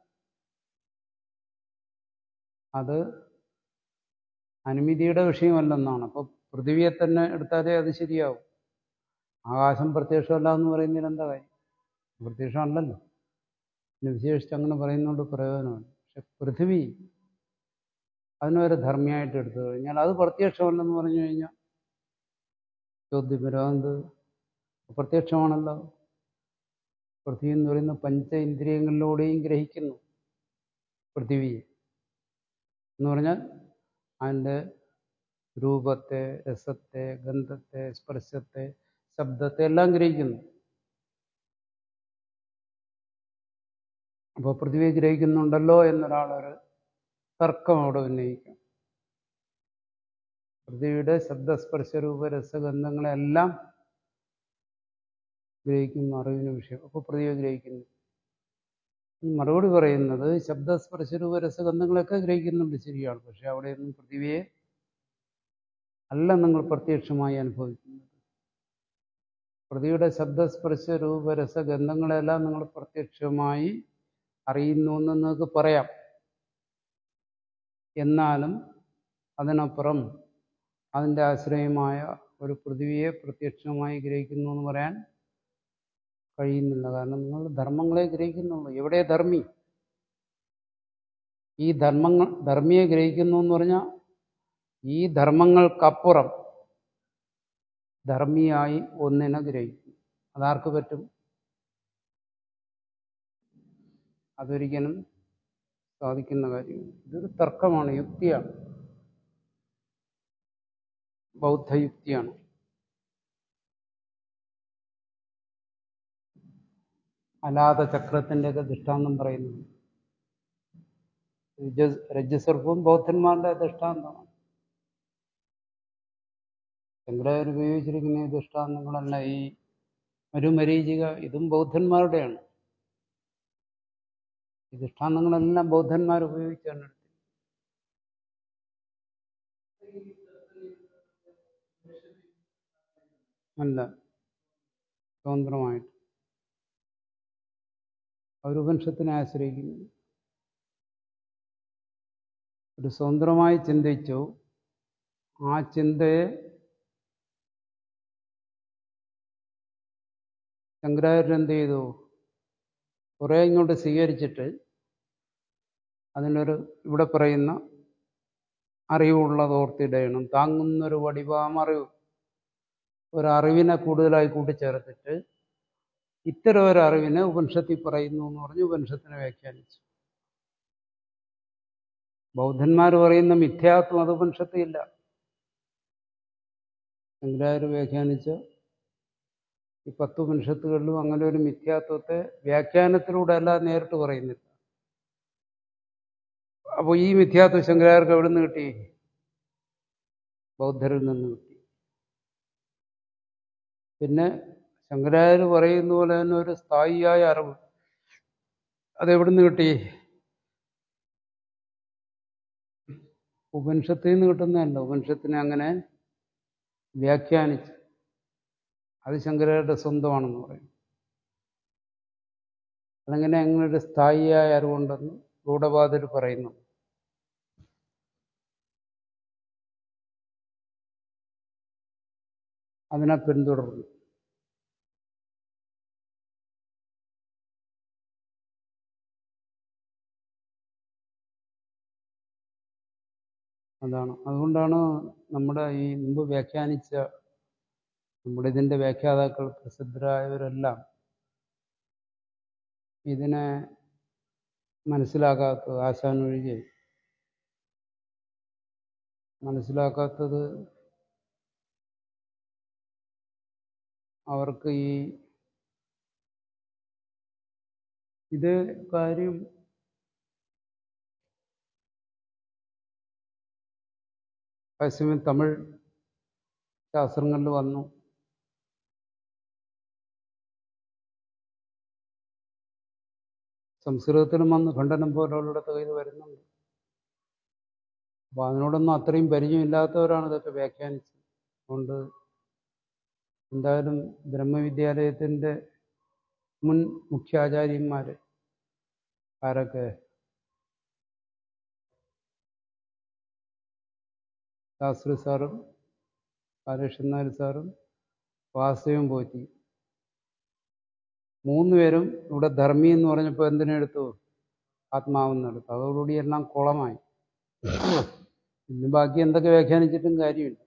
അത് അനുമതിയുടെ വിഷയമല്ലെന്നാണ് അപ്പോൾ പൃഥ്വിയെ തന്നെ എടുത്താലേ അത് ശരിയാവും ആകാശം പ്രത്യക്ഷമല്ല എന്ന് പറയുന്നതിൽ എന്താ കാര്യം പ്രത്യക്ഷമല്ലല്ലോ പിന്നെ വിശേഷിച്ച് അങ്ങനെ പറയുന്നതുകൊണ്ട് പ്രയോജനമാണ് പക്ഷെ പൃഥ്വി അതിനൊരു ധർമ്മിയായിട്ട് എടുത്തു കഴിഞ്ഞാൽ അത് പ്രത്യക്ഷമല്ലെന്ന് പറഞ്ഞു കഴിഞ്ഞാൽ ചോദ്യം വരും എന്ത് പ്രത്യക്ഷമാണല്ലോ പൃഥ്വി എന്ന് പറയുന്ന പഞ്ച ഇന്ദ്രിയങ്ങളിലൂടെയും ഗ്രഹിക്കുന്നു പൃഥ്വിയെ എന്ന് പറഞ്ഞാൽ അതിൻ്റെ രൂപത്തെ രസത്തെ ഗന്ധത്തെ സ്പർശത്തെ ശബ്ദത്തെ എല്ലാം ഗ്രഹിക്കുന്നു അപ്പോൾ പൃഥ്വിയെ ഗ്രഹിക്കുന്നുണ്ടല്ലോ എന്നൊരാളൊരു തർക്കം അവിടെ ഉന്നയിക്കാം പൃഥ്വിയുടെ ശബ്ദസ്പർശ രൂപ രസഗന്ധങ്ങളെല്ലാം ഗ്രഹിക്കുന്ന അറിവിന് വിഷയം അപ്പോൾ പൃഥ്വിയെ ഗ്രഹിക്കുന്നു മറുപടി പറയുന്നത് ശബ്ദസ്പർശ രൂപ രസഗന്ധങ്ങളൊക്കെ ഗ്രഹിക്കുന്നുണ്ട് ശരിയാണ് പക്ഷെ അവിടെയൊന്നും പൃഥ്വിയെ അല്ല നിങ്ങൾ പ്രത്യക്ഷമായി അനുഭവിക്കുന്നത് പൃഥ്വിയുടെ ശബ്ദസ്പർശ രൂപ രസഗന്ധങ്ങളെല്ലാം നിങ്ങൾ പ്രത്യക്ഷമായി അറിയുന്നു എന്ന് നിങ്ങൾക്ക് പറയാം എന്നാലും അതിനപ്പുറം അതിൻ്റെ ആശ്രയമായ ഒരു പൃഥ്വിയെ പ്രത്യക്ഷമായി ഗ്രഹിക്കുന്നു എന്ന് പറയാൻ കഴിയുന്നില്ല കാരണം നിങ്ങൾ ധർമ്മങ്ങളെ ഗ്രഹിക്കുന്നുള്ളൂ എവിടെ ധർമ്മി ഈ ധർമ്മങ്ങൾ ധർമ്മിയെ ഗ്രഹിക്കുന്നു എന്ന് പറഞ്ഞാൽ ഈ ധർമ്മങ്ങൾക്കപ്പുറം ധർമ്മിയായി ഒന്നിനെ ഗ്രഹിക്കും അതാർക്ക് പറ്റും അതൊരിക്കലും സാധിക്കുന്ന കാര്യമാണ് ഇതൊരു തർക്കമാണ് യുക്തിയാണ് ബൗദ്ധയുക്തിയാണ് അലാത ചക്രത്തിൻ്റെയൊക്കെ ദൃഷ്ടാന്തം പറയുന്നത് രജ- രജസർപ്പവും ബൗദ്ധന്മാരുടെ ദൃഷ്ടാന്തമാണ് ശങ്കരാചാര്യ ഉപയോഗിച്ചിരിക്കുന്ന ഈ ദൃഷ്ടാന്തങ്ങളല്ല ഈ മരുമരീചിക ഇതും ബൗദ്ധന്മാരുടെയാണ് ഈ ദൃഷ്ടാന്തങ്ങളെല്ലാം ബൗദ്ധന്മാർ ഉപയോഗിച്ചാണ് എടുത്തത്. അല്ല സ്വതന്ത്രമായിട്ട് അവർ ഉപനിഷത്തിനെ ആശ്രയിക്കുന്നു ഒരു സ്വതന്ത്രമായി ചിന്തിച്ചു ആ ചിന്തയെ ശങ്കരാചാര്യൻ എന്ത് ചെയ്തു കുറേ ഇങ്ങോട്ട് സ്വീകരിച്ചിട്ട് അതിനൊരു ഇവിടെ പറയുന്ന അറിവുള്ളത് ഓർത്തിടയണം താങ്ങുന്നൊരു വടിവാം അറിവ് ഒരറിവിനെ കൂടുതലായി കൂട്ടിച്ചേർത്തിട്ട് ഇത്തരം ഒരു അറിവിനെ ഉപനിഷത്തിൽ പറയുന്നു എന്ന് പറഞ്ഞ് ഉപനിഷത്തിനെ വ്യാഖ്യാനിച്ചു ബൗദ്ധന്മാർ പറയുന്ന മിഥ്യാത്വം അത് ഉപനിഷത്തിൽ ഇല്ല ശങ്കരാചാര്യ വ്യാഖ്യാനിച്ച ഈ പത്ത് ഉപനിഷത്തുകളിലും അങ്ങനെ ഒരു മിഥ്യാത്വത്തെ വ്യാഖ്യാനത്തിലൂടെ അല്ല നേരിട്ട് പറയുന്നില്ല അപ്പോൾ ഈ മിഥ്യാത്വം ശങ്കരാചാര്യർക്ക് എവിടെ നിന്ന് കിട്ടി ബൗദ്ധരിൽ നിന്ന് കിട്ടി പിന്നെ ശങ്കരാചാര്യ പറയുന്ന പോലെ തന്നെ ഒരു സ്ഥായിയായ അറിവ് അതെവിടെ നിന്ന് കിട്ടി ഉപനിഷത്തിൽ നിന്ന് കിട്ടുന്നതല്ല ഉപനിഷത്തിനെ അങ്ങനെ വ്യാഖ്യാനിച്ച് അത് ശങ്കരാചാര്യരുടെ സ്വന്തമാണെന്ന് പറയും അതങ്ങനെ അങ്ങനെ ഒരു സ്ഥായിയായ അറിവുണ്ടെന്ന് ഗൂഢബാധർ പറയുന്നു അതിനെ പിന്തുടർന്നു അതാണ് അതുകൊണ്ടാണ് നമ്മുടെ ഈ മുമ്പ് വ്യാഖ്യാനിച്ച നമ്മുടെ ഇതിൻ്റെ വ്യാഖ്യാതാക്കൾ പ്രസിദ്ധരായവരെല്ലാം ഇതിനെ മനസ്സിലാക്കാത്തത് ആശാൻ ഒഴികെ മനസ്സിലാക്കാത്തത് അവർക്ക് ഈ ഇത് കാര്യം അതേസമയം തമിഴ് ശാസ്ത്രങ്ങളിൽ വന്നു സംസ്കൃതത്തിലും വന്ന് ഖണ്ഡനം പോലുള്ളിടത്ത് ഇത് വരുന്നുണ്ട് അപ്പോൾ അതിനോടൊന്നും അത്രയും പരിചയമില്ലാത്തവരാണ് ഇതൊക്കെ വ്യാഖ്യാനിച്ചത് അതുകൊണ്ട് എന്തായാലും ബ്രഹ്മവിദ്യാലയത്തിൻ്റെ മുൻ മുഖ്യാചാര്യന്മാർ ആരൊക്കെ ശാസ്ത്രി സാറും ബാലകൃഷ്ണൻ നായർ സാറും വാസുദേവൻ പോറ്റി മൂന്നുപേരും ഇവിടെ ധർമ്മി എന്ന് പറഞ്ഞപ്പോൾ എന്തിനെടുത്തു ആത്മാവെന്ന് എടുത്തു അതോടുകൂടി എല്ലാം കുളമായി ഇന്ന് ബാക്കി എന്തൊക്കെ വ്യാഖ്യാനിച്ചിട്ടും കാര്യമില്ല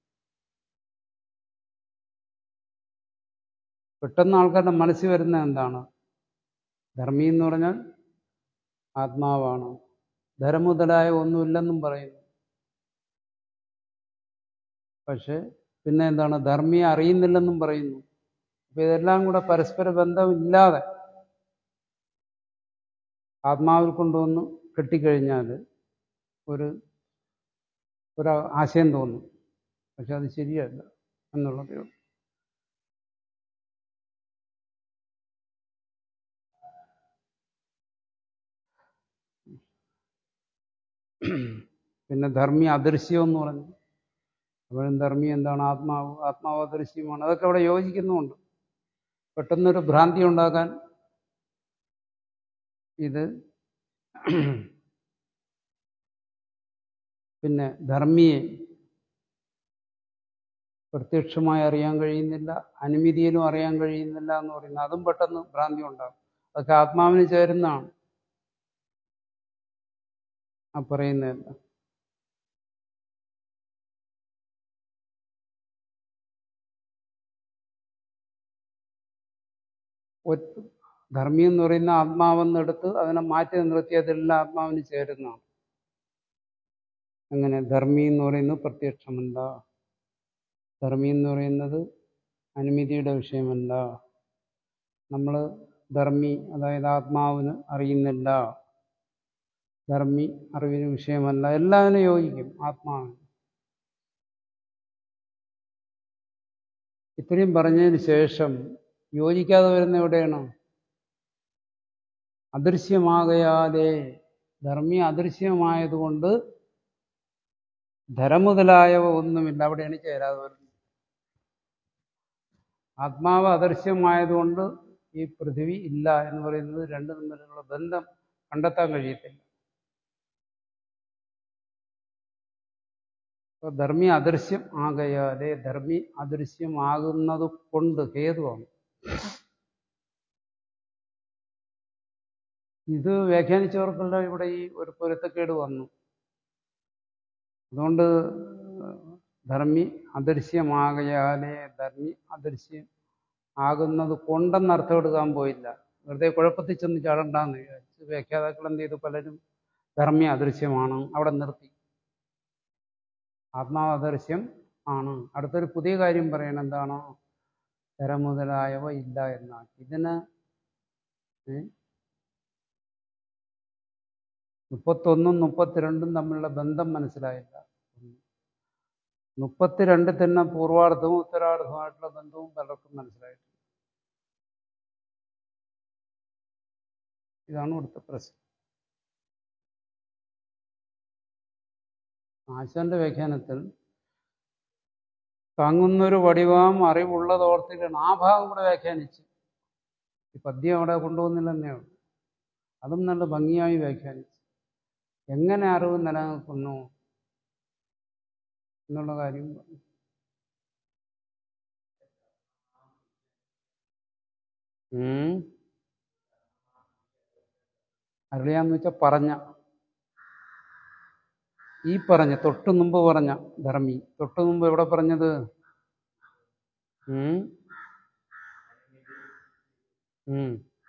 പെട്ടെന്ന് ആൾക്കാരുടെ മനസ്സിൽ വരുന്ന എന്താണ് ധർമ്മി എന്ന് പറഞ്ഞാൽ ആത്മാവാണ് ധരം മുതലായ ഒന്നുമില്ലെന്നും പറയുന്നു പക്ഷെ പിന്നെ എന്താണ് ധർമ്മിയെ അറിയുന്നില്ലെന്നും പറയുന്നു അപ്പൊ ഇതെല്ലാം കൂടെ പരസ്പര ബന്ധമില്ലാതെ ആത്മാവിൽ കൊണ്ടുവന്ന് കെട്ടിക്കഴിഞ്ഞാൽ ഒരു ഒരു ആശയം തോന്നും പക്ഷെ അത് ശരിയല്ല എന്നുള്ളതേ ഉള്ളൂ പിന്നെ ധർമ്മി അദൃശ്യം എന്ന് പറഞ്ഞു അപ്പോഴും ധർമ്മി എന്താണ് ആത്മാവ് ആത്മാവ് അദൃശ്യമാണ് അതൊക്കെ അവിടെ യോജിക്കുന്നുമുണ്ട് പെട്ടെന്നൊരു ഭ്രാന്തി ഉണ്ടാക്കാൻ ഇത് പിന്നെ ധർമ്മിയെ പ്രത്യക്ഷമായി അറിയാൻ കഴിയുന്നില്ല അനുമതിയിലും അറിയാൻ കഴിയുന്നില്ല എന്ന് പറയുന്നത് അതും പെട്ടെന്ന് ഭ്രാന്തി ഉണ്ടാകും അതൊക്കെ ആത്മാവിന് ചേരുന്നതാണ് ആ പറയുന്നതല്ല ധർമ്മി എന്ന് പറയുന്ന ആത്മാവെന്നെടുത്ത് അതിനെ മാറ്റി നിർത്തി അതെല്ലാം ആത്മാവിന് ചേരുന്നതാണ് അങ്ങനെ ധർമ്മി എന്ന് പറയുന്നത് പ്രത്യക്ഷമല്ല ധർമ്മി എന്ന് പറയുന്നത് അനുമതിയുടെ വിഷയമല്ല നമ്മൾ ധർമ്മി അതായത് ആത്മാവിന് അറിയുന്നില്ല ധർമ്മി അറിവിന് വിഷയമല്ല എല്ലാവരും യോജിക്കും ആത്മാവിന് ഇത്രയും പറഞ്ഞതിന് ശേഷം യോജിക്കാതെ വരുന്ന എവിടെയാണ് അദൃശ്യമാകയാതെ ധർമ്മി അദൃശ്യമായതുകൊണ്ട് ധരം മുതലായവ ഒന്നുമില്ല അവിടെയാണ് ചേരാതെ വരുന്നത് ആത്മാവ് അദൃശ്യമായതുകൊണ്ട് ഈ പൃഥിവി ഇല്ല എന്ന് പറയുന്നത് രണ്ടു തമ്മിലുള്ള ബന്ധം കണ്ടെത്താൻ കഴിയത്തില്ല അപ്പൊ ധർമ്മി അദൃശ്യം ആകയാതെ ധർമ്മി അദൃശ്യമാകുന്നത് കൊണ്ട് ഹേതുവാണ് ഇത് വ്യാഖ്യാനിച്ചവർക്കെല്ലാം ഇവിടെ ഈ ഒരു പൊരുത്തക്കേട് വന്നു അതുകൊണ്ട് ധർമ്മി അദൃശ്യമാകയാലേ ധർമ്മി അദൃശ്യം ആകുന്നത് കൊണ്ടെന്ന് അർത്ഥം എടുക്കാൻ പോയില്ല വെറുതെ കുഴപ്പത്തിൽ ചെന്ന് ചാടണ്ടെന്ന് വിചാരിച്ചു വ്യാഖ്യാതാക്കൾ എന്ത് ചെയ്തു പലരും ധർമ്മി അദൃശ്യമാണ് അവിടെ നിർത്തി ആത്മാവ് അദൃശ്യം ആണ് അടുത്തൊരു പുതിയ കാര്യം പറയണം എന്താണ് ധര മുതലായവ ഇല്ല എന്നാണ് ഇതിന് ഏ? മുപ്പത്തൊന്നും മുപ്പത്തിരണ്ടും തമ്മിലുള്ള ബന്ധം മനസ്സിലായില്ല മുപ്പത്തിരണ്ട് തന്നെ പൂർവാർത്ഥവും ഉത്തരാർത്ഥവുമായിട്ടുള്ള ബന്ധവും പലർക്കും മനസ്സിലായിട്ടില്ല ഇതാണ് ഇവിടുത്തെ പ്രശ്നം ആശാന്റെ വ്യാഖ്യാനത്തിൽ താങ്ങുന്നൊരു വടിവാം അറിവുള്ളതോർത്തിട്ടാണ് ആ ഭാഗം കൂടെ വ്യാഖ്യാനിച്ചു ഈ പദ്യം അവിടെ കൊണ്ടുവന്നില്ലെന്നേ ഉള്ളൂ അതും നല്ല ഭംഗിയായി വ്യാഖ്യാനിച്ചു എങ്ങനെ അറിവ് നിലനിൽക്കുന്നു എന്നുള്ള കാര്യം പറഞ്ഞു. ഉം. അറിയാന്ന് വെച്ചാൽ പറഞ്ഞ ഈ പറഞ്ഞ തൊട്ടു മുമ്പ് പറഞ്ഞ ധർമ്മി തൊട്ടു മുമ്പ് എവിടെ പറഞ്ഞത് ഉം? ഉം.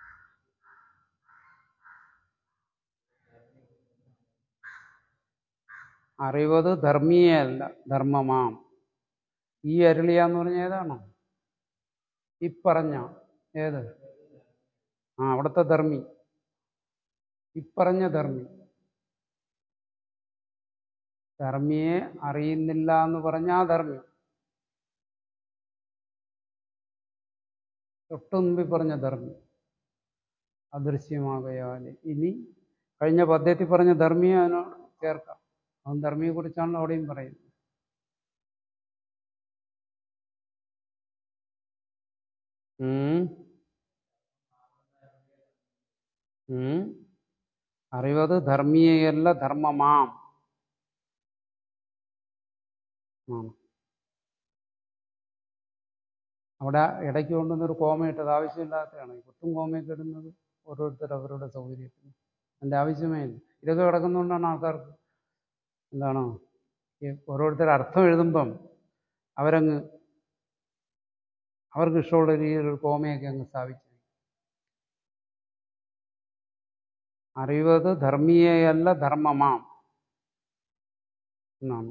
അറിവത് ധർമ്മിയല്ല ധർമ്മമാം ഈ അരുളിയ എന്ന് പറഞ്ഞ ഏതാണോ ഈ പറഞ്ഞ ഏത് ആ അവിടുത്തെ ധർമ്മി ഇപ്പറഞ്ഞ ധർമ്മി ധർമ്മിയെ അറിയുന്നില്ല എന്ന് പറഞ്ഞ ആ ധർമ്മി തൊട്ടു മുമ്പിൽ പറഞ്ഞ ധർമ്മി അദൃശ്യമാകയാൽ ഇനി കഴിഞ്ഞ പദ്യത്തിൽ പറഞ്ഞ ധർമ്മിയെ അതിനോട് ചേർക്കാം അവൻ ധർമ്മിയെ കുറിച്ചാണല്ലോ അവിടെയും പറയുന്നത് ഉം. ഉം. അറിവത് ധർമ്മിയല്ല ധർമ്മമാം ആണ് അവിടെ ഇടയ്ക്ക് കൊണ്ടുവന്നൊരു കോമ ഇട്ടത് ആവശ്യമില്ലാത്തതാണ് ഈ കുത്തും കോമയൊക്കെ ഇടുന്നത് ഓരോരുത്തർ അവരുടെ സൗകര്യത്തിന് അതിൻ്റെ ആവശ്യമേ ഇല്ല ഇതൊക്കെ കിടക്കുന്നതുകൊണ്ടാണ് ആൾക്കാർക്ക് എന്താണ് ഈ ഓരോരുത്തർ അർത്ഥം എഴുതുമ്പം അവരങ്ങ് അവർക്ക് ഇഷ്ടമുള്ള രീതിയിൽ ഒരു കോമയൊക്കെ അങ്ങ് സ്ഥാപിച്ചു അറിവത് ധർമ്മിയല്ല ധർമ്മമാം എന്നാണ്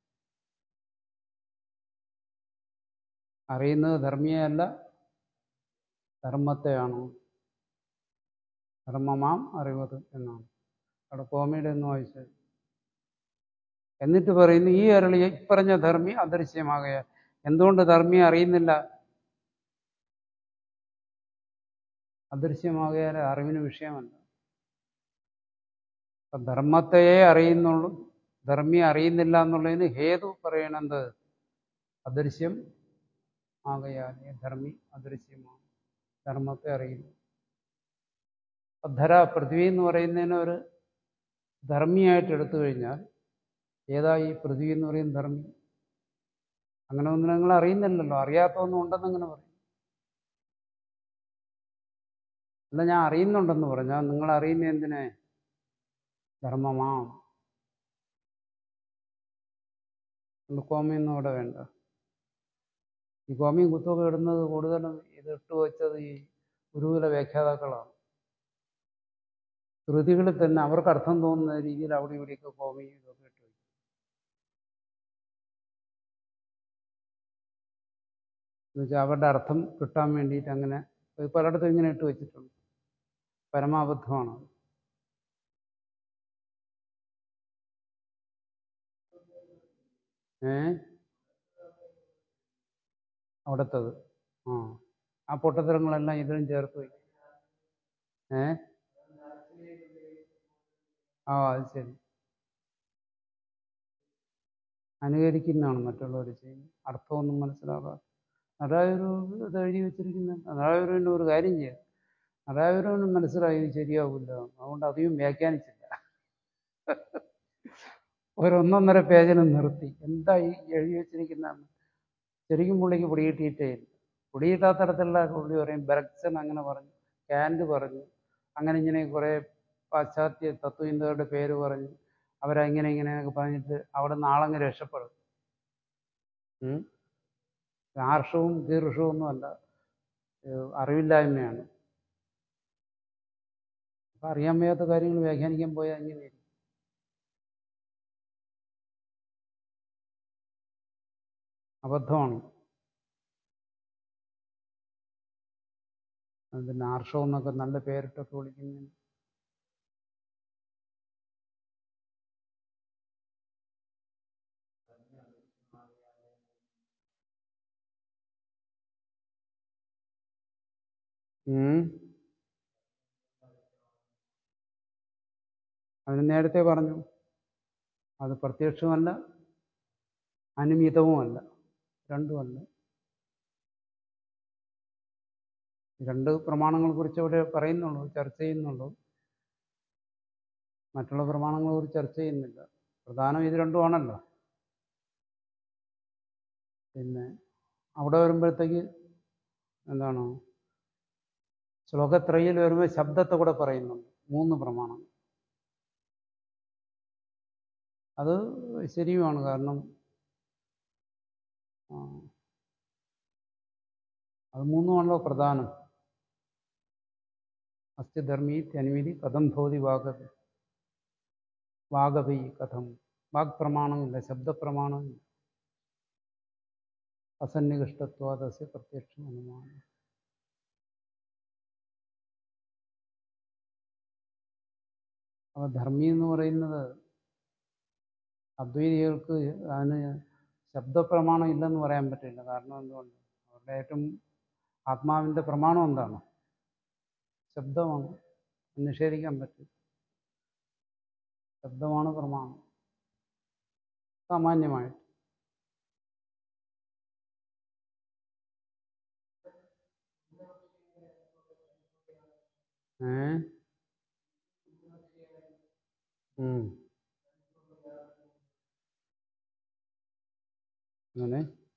അറിയുന്നത് ധർമ്മിയല്ല ധർമ്മത്തെയാണ് ധർമ്മമാം അറിവത് എന്നാണ് അവിടെ കോമയുടെ ഒന്നും വായിച്ചത് എന്നിട്ട് പറയുന്നു ഈ അരളി ഇപ്പറഞ്ഞ ധർമ്മി അദൃശ്യമാകുക എന്തുകൊണ്ട് ധർമ്മിയെ അറിയുന്നില്ല അദൃശ്യമാകിയാൽ അറിവിന് വിഷയമല്ല അപ്പൊ ധർമ്മത്തെയേ അറിയുന്നുള്ളൂ ധർമ്മിയെ അറിയുന്നില്ല എന്നുള്ളതിന് ഹേതു പറയണത് അദൃശ്യം ആകയാൽ ഈ ധർമ്മി അദൃശ്യമാണ് ധർമ്മത്തെ അറിയുന്നു ധര പൃഥ്വി എന്ന് പറയുന്നതിനെ ഒരു ധർമ്മിയായിട്ട് എടുത്തു കഴിഞ്ഞാൽ ഏതാ ഈ പൃഥ്വി എന്ന് പറയുന്ന ധർമ്മി അങ്ങനെ ഒന്നും നിങ്ങൾ അറിയുന്നില്ലല്ലോ അറിയാത്ത ഒന്നും ഉണ്ടെന്ന് അങ്ങനെ പറയും അല്ല ഞാൻ അറിയുന്നുണ്ടെന്ന് പറഞ്ഞാൽ നിങ്ങൾ അറിയുന്ന എന്തിനെ ധർമ്മമാം കോമയൊന്നും അവിടെ വേണ്ട ഈ കോമയും കുത്തൊക്കെ ഇടുന്നത് കൂടുതലും ഇത് ഇട്ട് വെച്ചത് ഈ ഗുരുകുല വ്യാഖ്യാതാക്കളാണ് കൃതികളിൽ തന്നെ അവർക്ക് അർത്ഥം തോന്നുന്ന രീതിയിൽ അവിടെ ഇവിടെയൊക്കെ കോമയും ഇതൊക്കെ ഇട്ട് വയ്ക്കും എന്നുവെച്ചാൽ അവരുടെ അർത്ഥം കിട്ടാൻ വേണ്ടിയിട്ട് അങ്ങനെ ഇത് പലയിടത്തും ഇങ്ങനെ ഇട്ട് വെച്ചിട്ടുണ്ട് പരമാബദ്ധമാണ് ഏ അവിടത്തത് ആ ആ പൊട്ടത്തരങ്ങളെല്ലാം ഇതിലും ചേർത്ത് വയ്ക്കും ഏ ആ അത് ശരി അനുകരിക്കുന്നതാണ് മറ്റുള്ളവർ ചെയ്യുന്നത് അർത്ഥമൊന്നും മനസ്സിലാകാതെ അതായൊരു ഇത് എഴുതി വെച്ചിരിക്കുന്നത് അതായൊരു ഒരു കാര്യം ചെയ്യാം അതായൊരു മനസ്സിലായി ഇത് ശരിയാവില്ല അതുകൊണ്ട് അധികം വ്യാഖ്യാനിച്ചില്ല ഒരൊന്നൊന്നര പേജിൽ നിർത്തി എന്താ ഈ എഴുതി വെച്ചിരിക്കുന്നതെന്ന് ശരിക്കും പുള്ളിക്ക് പിടികിട്ടിയിട്ടേ ഇല്ല പിടികിട്ടാത്തടത്തുള്ള പുള്ളി പറയും ബെർഗ്സൺ അങ്ങനെ പറഞ്ഞു കാൻഡ് പറഞ്ഞു അങ്ങനെ ഇങ്ങനെ കുറേ പാശ്ചാത്യ തത്വചിന്തകരുടെ പേര് പറഞ്ഞു അവരങ്ങനെ ഇങ്ങനെയൊക്കെ പറഞ്ഞിട്ട് അവിടെ നിന്ന് ആളങ്ങ് രക്ഷപ്പെടും ഉം. ആർഷവും ദീർഷവും ഒന്നുമല്ല ഏഹ് അറിവില്ലായ്മയാണ് അപ്പം അറിയാൻ വയ്യാത്ത കാര്യങ്ങൾ വ്യാഖ്യാനിക്കാൻ പോയാൽ എങ്ങനെയായിരിക്കും അബദ്ധമാണ് അത് പിന്നെ ആർഷോ എന്നൊക്കെ നല്ല പേരിട്ടൊക്കെ വിളിക്കുന്നതിന് ഉം. അതിന് നേരത്തെ പറഞ്ഞു അത് പ്രത്യക്ഷമല്ല അനുമിതവുമല്ല രണ്ടുമല്ല രണ്ട് പ്രമാണങ്ങളെ കുറിച്ച് ഇവിടെ പറയുന്നുള്ളൂ ചർച്ച ചെയ്യുന്നുള്ളൂ മറ്റുള്ള പ്രമാണങ്ങളെ കുറിച്ച് ചർച്ച ചെയ്യുന്നില്ല പ്രധാനം ഇത് രണ്ടുമാണല്ലോ പിന്നെ അവിടെ വരുമ്പോഴത്തേക്ക് എന്താണ് ശ്ലോകത്രയിൽ വരുമ്പോൾ ശബ്ദത്തെ കൂടെ പറയുന്നുണ്ട് മൂന്ന് പ്രമാണം അത് ശരിയുമാണ് കാരണം ആ, അത് മൂന്നുമാണല്ലോ പ്രധാനം അസ്തി ധർമ്മി ത്യനുവിധി കഥം ഭവതി വാഗവി വാഗവി കഥം വാഗ് പ്രമാണമില്ല ശബ്ദപ്രമാണമില്ല അസന്നികഷ്ടത്വാദസ്യ പ്രത്യക്ഷം അനുമാനം അപ്പോൾ ധർമ്മി എന്ന് പറയുന്നത് അദ്വൈതികൾക്ക് അതിന് ശബ്ദപ്രമാണം ഇല്ലെന്ന് പറയാൻ പറ്റില്ല കാരണം എന്തുകൊണ്ട് അവരുടെ ഏറ്റവും ആത്മാവിൻ്റെ പ്രമാണം എന്താണ് ശബ്ദമാണ് നിഷേധിക്കാൻ പറ്റും ശബ്ദമാണ് പ്രമാണം സാമാന്യമായിട്ട് ഏ ഉം. അങ്ങനെ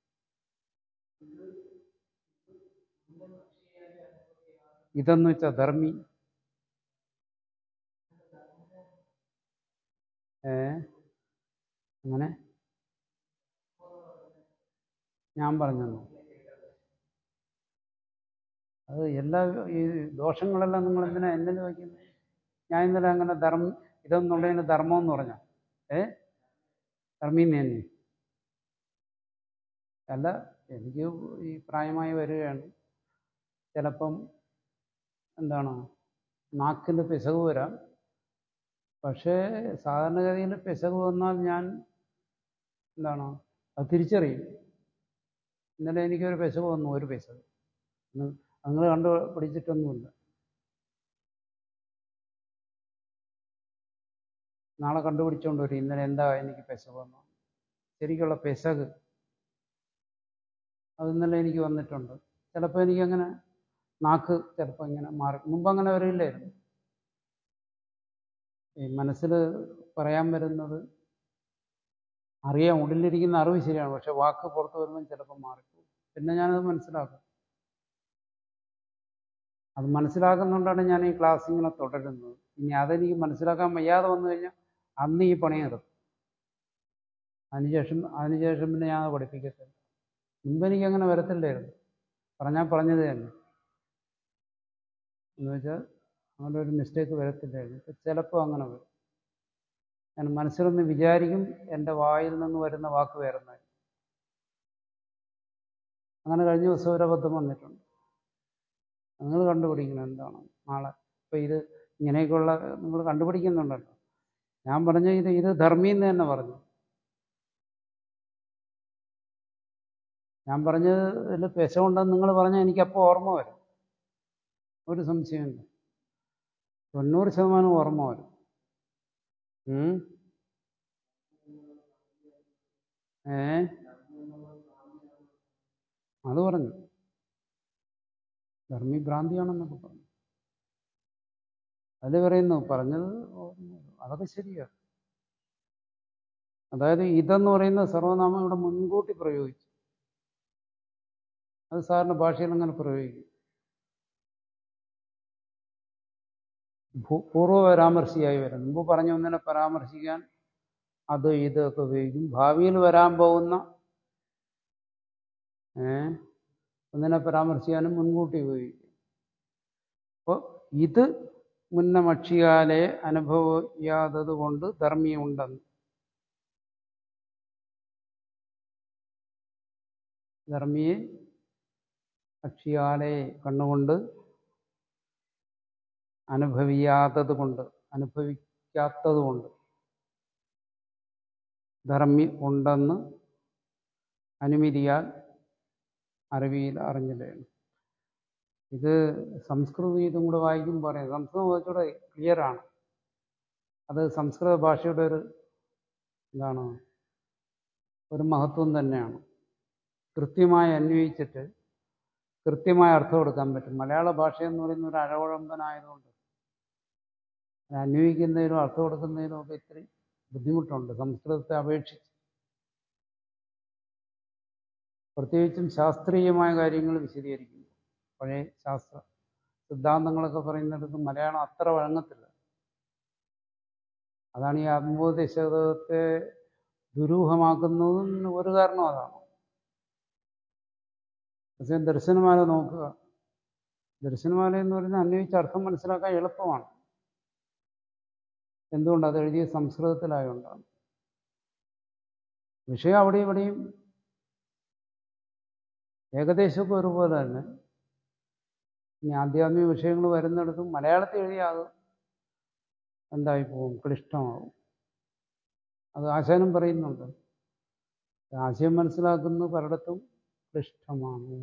ഇതെന്ന് വെച്ചാൽ ധർമ്മി ഏ അങ്ങനെ ഞാൻ പറഞ്ഞു അത് എല്ലാ ഈ ദോഷങ്ങളെല്ലാം നിങ്ങൾ എന്തിനാ എന്നെ ചോദിക്കുന്നത് ഞാൻ ഇന്നലെ അങ്ങനെ ധർമ്മ ഇതെന്നുള്ളതിന് ധർമ്മം എന്ന് പറഞ്ഞ ഏ ധർമ്മീന്ന് തന്നെ അല്ല എനിക്ക് ഈ പ്രായമായി വരികയാണ് ചിലപ്പം എന്താണ് നാക്കിന് പിശക് വരാം പക്ഷേ സാധാരണഗതിയിൽ പിശക് വന്നാൽ ഞാൻ എന്താണ് അത് തിരിച്ചറിയും ഇന്നലെ എനിക്കൊരു പിശക് വന്നു ഒരു പിശക് നിങ്ങൾ കണ്ടു പിടിച്ചിട്ടൊന്നുമില്ല നാളെ കണ്ടുപിടിച്ചോണ്ട് വരും ഇന്നലെ എന്താ എനിക്ക് പിശക് വന്നു ശരിക്കുള്ള പിശക് അത് ഇന്നലെ എനിക്ക് വന്നിട്ടുണ്ട് ചിലപ്പോൾ എനിക്കങ്ങനെ നാക്ക് ചിലപ്പോൾ ഇങ്ങനെ മാറി മുമ്പ് അങ്ങനെ വരില്ലായിരുന്നു ഈ മനസ്സിൽ പറയാൻ വരുന്നത് അറിയാം ഉള്ളിലിരിക്കുന്ന അറിവ് ശരിയാണ് പക്ഷെ വാക്ക് പുറത്ത് വരുമ്പോൾ ചിലപ്പോൾ മാറിപ്പോകും പിന്നെ ഞാനത് മനസ്സിലാക്കും അത് മനസ്സിലാക്കുന്നുകൊണ്ടാണ് ഞാൻ ഈ ക്ലാസ് ഇങ്ങനെ തുടരുന്നത് ഇനി അതെനിക്ക് മനസ്സിലാക്കാൻ വയ്യാതെ വന്നു കഴിഞ്ഞാൽ അന്ന് ഈ പണി നിർത്തും അതിനുശേഷം അതിനുശേഷം പിന്നെ ഞാൻ അത് പഠിപ്പിക്കത്തില്ല മുമ്പ് എനിക്ക് അങ്ങനെ വരത്തില്ലായിരുന്നു പറഞ്ഞാൽ പറഞ്ഞത് തന്നെ എന്ന് വെച്ചാൽ അങ്ങനെ ഒരു മിസ്റ്റേക്ക് വരത്തില്ലായിരുന്നു ഇപ്പം ചിലപ്പോൾ അങ്ങനെ വരും ഞാൻ മനസ്സിലൊന്ന് വിചാരിക്കും എൻ്റെ വായിൽ നിന്ന് വരുന്ന വാക്ക് വേറൊന്നായി അങ്ങനെ കഴിഞ്ഞ ദിവസം ഒരു അബദ്ധം വന്നിട്ടുണ്ട് നിങ്ങൾ കണ്ടുപിടിക്കണം എന്താണ് നാളെ ഇപ്പം ഇത് ഇങ്ങനെയൊക്കെയുള്ള നിങ്ങൾ കണ്ടുപിടിക്കുന്നുണ്ടല്ലോ ഞാൻ പറഞ്ഞ ഇത് ഇത് ധർമ്മീന്ന് തന്നെ പറഞ്ഞു ഞാൻ പറഞ്ഞതിൽ പെശമുണ്ടെന്ന് നിങ്ങൾ പറഞ്ഞാൽ എനിക്കപ്പോൾ ഓർമ്മ വരും ഒരു സംശയമില്ല തൊണ്ണൂറ് ശതമാനം ഓർമ്മ വരും ഉം? ഏ അത് പറഞ്ഞു ധർമ്മി ഭ്രാന്തിയാണെന്നൊക്കെ പറഞ്ഞു അതിൽ പറയുന്നു പറഞ്ഞത് ഓർമ്മ വരും. അതൊക്കെ ശരിയാണ് അതായത് ഇതെന്ന് പറയുന്ന സർവനാമം ഇവിടെ മുൻകൂട്ടി പ്രയോഗിച്ചു അത് സാറിന് ഭാഷയിൽ അങ്ങനെ പ്രയോഗിക്കും ഭൂ- പൂർവ്വ പരാമർശിയായി വരും മുമ്പ് പറഞ്ഞ ഒന്നിനെ പരാമർശിക്കാൻ അത് ഇതൊക്കെ ഉപയോഗിക്കും ഭാവിയിൽ വരാൻ പോകുന്ന ഏ ഒന്നിനെ പരാമർശിക്കാനും മുൻകൂട്ടി ഉപയോഗിക്കും അപ്പോൾ ഇത് മുന്നമക്ഷിയാലെ അനുഭവിയാത്തത് കൊണ്ട് ധർമ്മിയുണ്ടെന്ന് ധർമ്മിയെ അക്ഷിയാലെ കണ്ണുകൊണ്ട് അനുഭവിയാത്തത് കൊണ്ട് അനുഭവിക്കാത്തത് കൊണ്ട് ധർമ്മി ഉണ്ടെന്ന് അനുമതിയാൽ അറിവിയിൽ അറിഞ്ഞില്ലേണ് ഇത് സംസ്കൃതം ഇതും കൂടെ വായിക്കുമ്പോൾ പറയാം സംസ്കൃതം കുറച്ചുകൂടെ ക്ലിയറാണ് അത് സംസ്കൃത ഭാഷയുടെ ഒരു എന്താണ് ഒരു മഹത്വം തന്നെയാണ് കൃത്യമായി അന്വയിച്ചിട്ട് കൃത്യമായ അർത്ഥം കൊടുക്കാൻ പറ്റും മലയാള ഭാഷ എന്ന് പറയുന്ന ഒരു അഴകുഴമ്പനായതുകൊണ്ട് അത് അന്വയിക്കുന്നതിനും അർത്ഥം കൊടുക്കുന്നതിനും ഒക്കെ ഇത്തിരി ബുദ്ധിമുട്ടുണ്ട് സംസ്കൃതത്തെ അപേക്ഷിച്ച് പ്രത്യേകിച്ചും ശാസ്ത്രീയമായ കാര്യങ്ങൾ വിശദീകരിക്കുന്നു പഴയ ശാസ്ത്ര സിദ്ധാന്തങ്ങളൊക്കെ പറയുന്നിടത്ത് മലയാളം അത്ര വഴങ്ങത്തില്ല അതാണ് ഈ ആത്മോപദേശത്തെ ദുരൂഹമാക്കുന്നതും ഒരു കാരണം അതാണ് പക്ഷേ ദർശനമാല നോക്കുക ദർശനമാല എന്ന് പറയുന്നത് അന്വയിച്ച് അർത്ഥം മനസ്സിലാക്കാൻ എളുപ്പമാണ് എന്തുകൊണ്ട് അത് എഴുതിയ സംസ്കൃതത്തിലായതുകൊണ്ടാണ് വിഷയം അവിടെ ഇവിടെയും ഏകദേശമൊക്കെ ഒരുപോലെ തന്നെ ഇനി ആധ്യാത്മിക വിഷയങ്ങൾ വരുന്നിടത്തും മലയാളത്തിൽ എഴുതിയാൽ അത് എന്തായി പോകും ക്ലിഷ്ടമാവും അത് ആശാനും പറയുന്നുണ്ട് ആശയം മനസ്സിലാക്കുന്നത് പലയിടത്തും ക്ലിഷ്ടമാണ്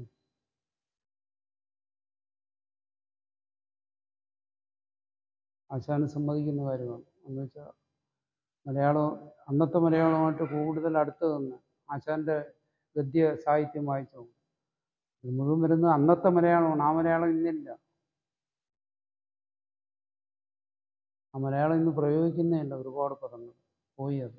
ആശാന് സമ്മതിക്കുന്ന കാര്യമാണ് എന്ന് വെച്ചാൽ മലയാളം അന്നത്തെ മലയാളമായിട്ട് കൂടുതൽ അടുത്ത് നിന്ന് ആശാന്റെ ഗദ്യ സാഹിത്യം വായിച്ചു ഇത് മുഴുവൻ വരുന്നത് അന്നത്തെ മലയാളമാണ് ആ മലയാളം ഇന്നില്ല ആ മലയാളം ഇന്ന് പ്രയോഗിക്കുന്നേയില്ല ഒരുപാട് പദങ്ങൾ പോയി അത്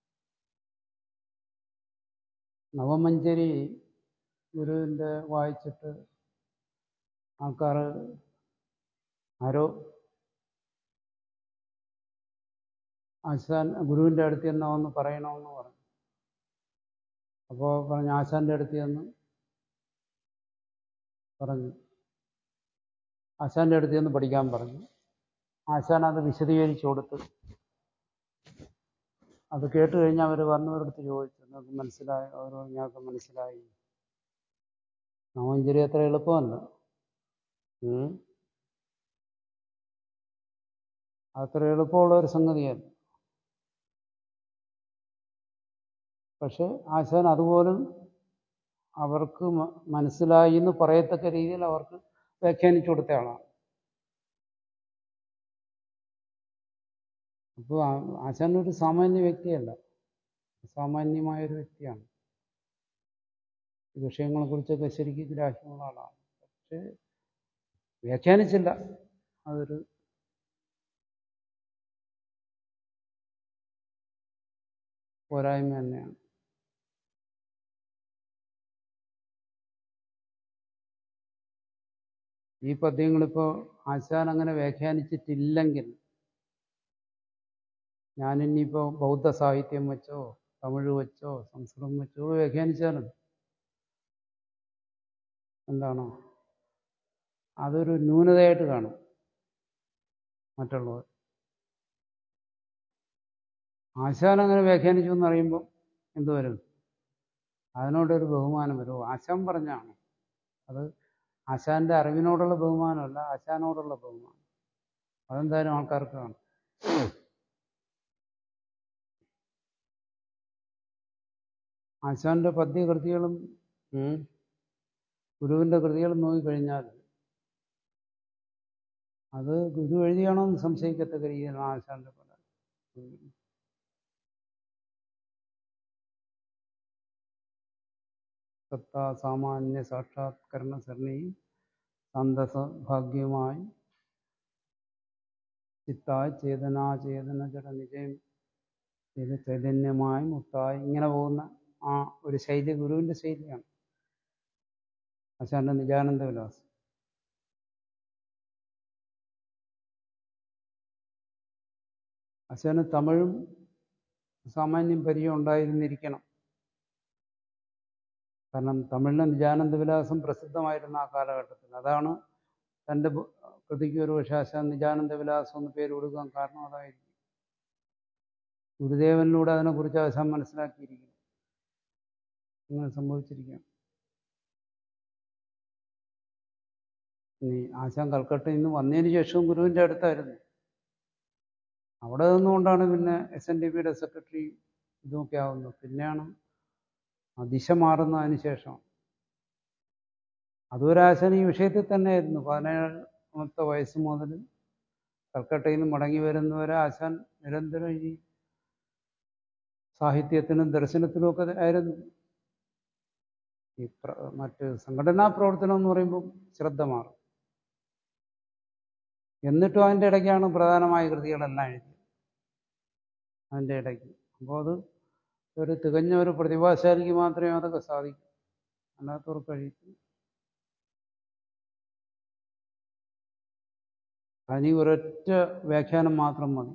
നവമഞ്ചരി ഗുരുവിൻ്റെ വായിച്ചിട്ട് ആൾക്കാർ ആരോ ആശാൻ ഗുരുവിൻ്റെ അടുത്ത് ചെന്നാ ഒന്ന് പറയണമെന്ന് പറഞ്ഞു അപ്പോൾ പറഞ്ഞു ആശാന്റെ അടുത്ത് ചെന്ന് പറഞ്ഞു ആശാന്റെ അടുത്ത് ചെന്ന് പഠിക്കാൻ പറഞ്ഞു ആശാൻ അത് വിശദീകരിച്ചു കൊടുത്ത് അത് കേട്ട് കഴിഞ്ഞ് അവർ വന്നവരടുത്ത് ചോദിച്ചു നിങ്ങൾക്ക് മനസ്സിലായി അവർ ഞങ്ങൾക്ക് മനസ്സിലായി നവഞ്ചരി അത്ര എളുപ്പമല്ല ഉം. അത്ര എളുപ്പമുള്ള ഒരു സംഗതിയല്ല പക്ഷെ ആശാൻ അതുപോലും അവർക്ക് മ- മനസ്സിലായി എന്ന് പറയത്തക്ക രീതിയിൽ അവർക്ക് വ്യാഖ്യാനിച്ചു കൊടുത്ത ആളാണ് അപ്പോൾ ആശാൻ ഒരു സാമാന്യ വ്യക്തിയല്ല സാമാന്യമായ ഒരു വ്യക്തിയാണ് ഈ വിഷയങ്ങളെക്കുറിച്ചൊക്കെ ശരിക്കും ഗ്രാഹ്യമുള്ള ആളാണ് പക്ഷേ വ്യാഖ്യാനിച്ചില്ല അതൊരു പോരായ്മ തന്നെയാണ് ഈ പദ്യങ്ങളിപ്പോൾ ആശാൻ അങ്ങനെ വ്യാഖ്യാനിച്ചിട്ടില്ലെങ്കിൽ ഞാനിനിയിപ്പോൾ ബൗദ്ധ സാഹിത്യം വെച്ചോ തമിഴ് വെച്ചോ സംസ്കൃതം വെച്ചോ വ്യാഖ്യാനിച്ചാലും എന്താണ് അതൊരു ന്യൂനതയായിട്ട് കാണും മറ്റുള്ളവർ ആശാൻ അങ്ങനെ വ്യാഖ്യാനിച്ചു എന്ന് അറിയുമ്പോൾ എന്ത് വരും അതിനോടൊരു ബഹുമാനം വരും ആശാൻ പറഞ്ഞാണ് അത് ആശാന്റെ അറിവിനോടുള്ള ബഹുമാനമല്ല ആശാനോടുള്ള ബഹുമാനം അതെന്തായാലും ആൾക്കാർക്ക് കാണും ആശാന്റെ പദ്യകൃതികളും ഉം, ഗുരുവിന്റെ കൃതികളും നോക്കിക്കഴിഞ്ഞാൽ അത് ഗുരു എഴുതിയാണോ എന്ന് സംശയിക്കത്തക്ക രീതിയിലാണ് ആശാന്റെ പല കൃതികളും. സത്ത സാമാന്യ സാക്ഷാത്കരണ സരണിയും സന്തസഭാഗ്യമായി ചിത്തായി ചേതനാചേതന ജട നിജയം ചെയ്ത് ചൈതന്യമായി മുത്തായി ഇങ്ങനെ പോകുന്ന ആ ഒരു ശൈലി ഗുരുവിന്റെ ശൈലിയാണ് ആശാന്റെ നിജാനന്ദ വിലാസം ആശാന് തമിഴും സാമാന്യം പരിചയം ഉണ്ടായിരുന്നിരിക്കണം കാരണം തമിഴിലെ നിജാനന്ദ വിലാസം പ്രസിദ്ധമായിരുന്ന ആ കാലഘട്ടത്തിൽ അതാണ് തൻ്റെ ബു- കൃതിക്ക് ഒരു പക്ഷേ ആശാൻ നിജാനന്ദ വിലാസം എന്ന് പേര് കൊടുക്കാൻ കാരണം അതായിരിക്കും ഗുരുദേവനിലൂടെ അതിനെക്കുറിച്ച് ആശാൻ മനസ്സിലാക്കിയിരിക്കും അങ്ങനെ സംഭവിച്ചിരിക്കാം ഇനി ആശാൻ കൽക്കട്ടയിൽ നിന്ന് വന്നതിന് ശേഷവും ഗുരുവിൻ്റെ അടുത്തായിരുന്നു അവിടെ നിന്നുകൊണ്ടാണ് പിന്നെ എസ് എൻ ഡി പിയുടെ സെക്രട്ടറി ഇതുമൊക്കെ ആവുന്നത് പിന്നെയാണ് ആ ദിശ മാറുന്നതിന് ശേഷം അതുവരെ ആശാൻ ഈ വിഷയത്തിൽ തന്നെയായിരുന്നു പതിനേഴാമത്തെ വയസ്സ് മുതൽ കൽക്കട്ടയിൽ നിന്ന് മടങ്ങി വരുന്നവരെ ആശാൻ നിരന്തരം ഈ സാഹിത്യത്തിനും ദർശനത്തിനും ഒക്കെ ആയിരുന്നു ഈ പ്ര- മറ്റ് സംഘടനാ പ്രവർത്തനം എന്ന് പറയുമ്പോൾ ശ്രദ്ധ മാറും എന്നിട്ടും അതിൻ്റെ ഇടയ്ക്കാണ് പ്രധാനമായ കൃതികളെല്ലാം എഴുതിയത് അതിൻ്റെ ഇടയ്ക്ക് അപ്പോൾ അത് ഒരു തികഞ്ഞ ഒരു പ്രതിഭാശാലിക്ക് മാത്രമേ അതൊക്കെ സാധിക്കൂ അല്ലാത്തവർക്ക് കഴിയത്തില്ല അതിന് ഈ ഒരൊറ്റ വ്യാഖ്യാനം മാത്രം മതി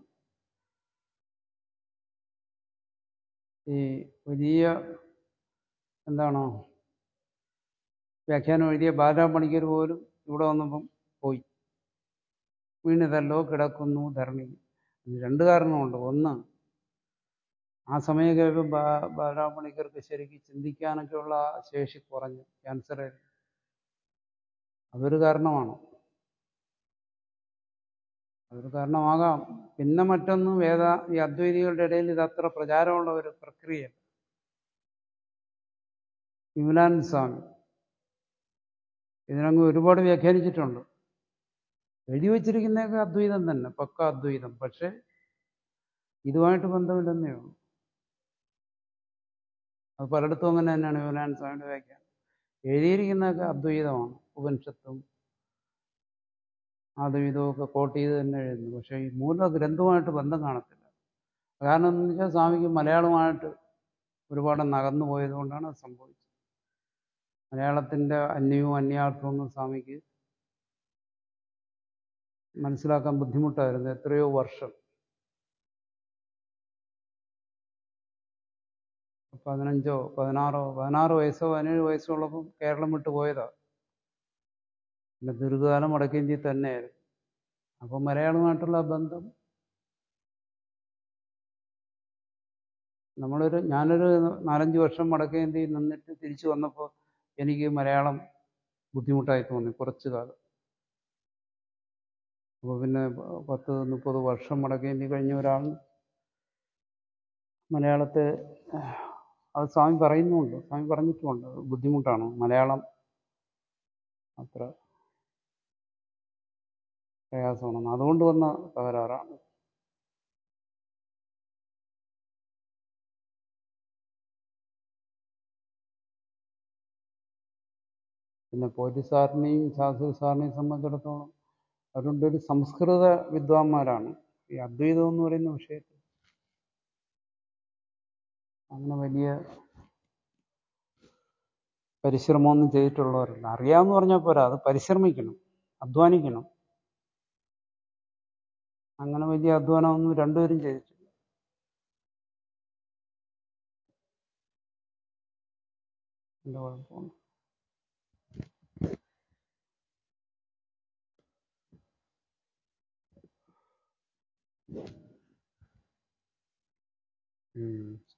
ഈ വലിയ എന്താണോ വ്യാഖ്യാനം എഴുതിയ ബാലരാം പണിക്കർ പോലും ഇവിടെ വന്നപ്പം പോയി വീണിതല്ലോ കിടക്കുന്നു ധരണി ഇത് രണ്ട് കാരണമുണ്ട് ഒന്ന് ആ സമയം കഴിയുമ്പോൾ ബാ ബാലരാം പണിക്കർക്ക് ശരിക്കും ചിന്തിക്കാനൊക്കെയുള്ള ആ ശേഷി കുറഞ്ഞു ക്യാൻസർ അതൊരു കാരണമാണ് അതൊരു കാരണമാകാം പിന്നെ മറ്റൊന്ന് വേദ ഈ അദ്വൈതികളുടെ ഇടയിൽ ഇത് അത്ര പ്രചാരമുള്ള ഒരു പ്രക്രിയ വിമലാനന്ദ സ്വാമി ഇതിനങ്ങ് ഒരുപാട് വ്യാഖ്യാനിച്ചിട്ടുണ്ട് എഴുതി വച്ചിരിക്കുന്നതൊക്കെ അദ്വൈതം തന്നെ പക്ക അദ്വൈതം പക്ഷെ ഇതുമായിട്ട് ബന്ധമില്ലെന്നേ ഉള്ളൂ അത് പലയിടത്തും അങ്ങനെ തന്നെയാണ് വിമലാനന്ദ സ്വാമിയുടെ വ്യാഖ്യാനം എഴുതിയിരിക്കുന്നതൊക്കെ അദ്വൈതമാണ് ഉപനിഷത്തും ആദ്വൈതവും ഒക്കെ കോട്ട് ചെയ്ത് തന്നെ എഴുതുന്നു പക്ഷേ ഈ മൂല ഗ്രന്ഥവുമായിട്ട് ബന്ധം കാണത്തില്ല കാരണം എന്ന് വെച്ചാൽ സ്വാമിക്ക് മലയാളമായിട്ട് ഒരുപാട് നകന്നു പോയതുകൊണ്ടാണ് അത് സംഭവിച്ചത് മലയാളത്തിൻ്റെ അന്യവും അന്യാർത്ഥവും സ്വാമിക്ക് മനസ്സിലാക്കാൻ ബുദ്ധിമുട്ടായിരുന്നു എത്രയോ വർഷം പതിനഞ്ചോ പതിനാറോ പതിനാറ് വയസ്സോ പതിനേഴ് വയസ്സോ ഉള്ളപ്പം കേരളം വിട്ട് പോയതാ പിന്നെ ദീർഘകാലം വടക്കേന്ത്യയിൽ തന്നെയായിരുന്നു അപ്പം മലയാളമായിട്ടുള്ള ആ ബന്ധം നമ്മളൊരു ഞാനൊരു നാലഞ്ച് വർഷം വടക്കേന്ത്യയിൽ നിന്നിട്ട് തിരിച്ചു വന്നപ്പോൾ എനിക്ക് മലയാളം ബുദ്ധിമുട്ടായി തോന്നി കുറച്ചു കാലം അപ്പോൾ പിന്നെ പത്ത് മുപ്പത് വർഷം വടക്കേന്ത്യ കഴിഞ്ഞ ഒരാൾ മലയാളത്തെ അത് സ്വാമി പറയുന്നുമുണ്ട് സ്വാമി പറഞ്ഞിട്ടുമുണ്ട് അത് ബുദ്ധിമുട്ടാണ് മലയാളം അത്ര പ്രയാസമാണെന്ന് അതുകൊണ്ട് വന്ന തകരാറാണ് പിന്നെ പോറ്റി സാറിനെയും ശാസ്ത്രി സാറിനെയും സംബന്ധിച്ചിടത്തോളം അവർ രണ്ടുപേരും സംസ്കൃത വിദ്വാൻമാരാണ് ഈ അദ്വൈതം എന്ന് പറയുന്ന വിഷയത്തിൽ അങ്ങനെ വലിയ പരിശ്രമമൊന്നും ചെയ്തിട്ടുള്ളവരല്ല അറിയാമെന്ന് പറഞ്ഞാൽ പോരാ അത് പരിശ്രമിക്കണം അധ്വാനിക്കണം അങ്ങനെ വലിയ അധ്വാനമൊന്നും രണ്ടുപേരും ചെയ്തിട്ടില്ല എന്താ കുഴപ്പമാണ് ഉം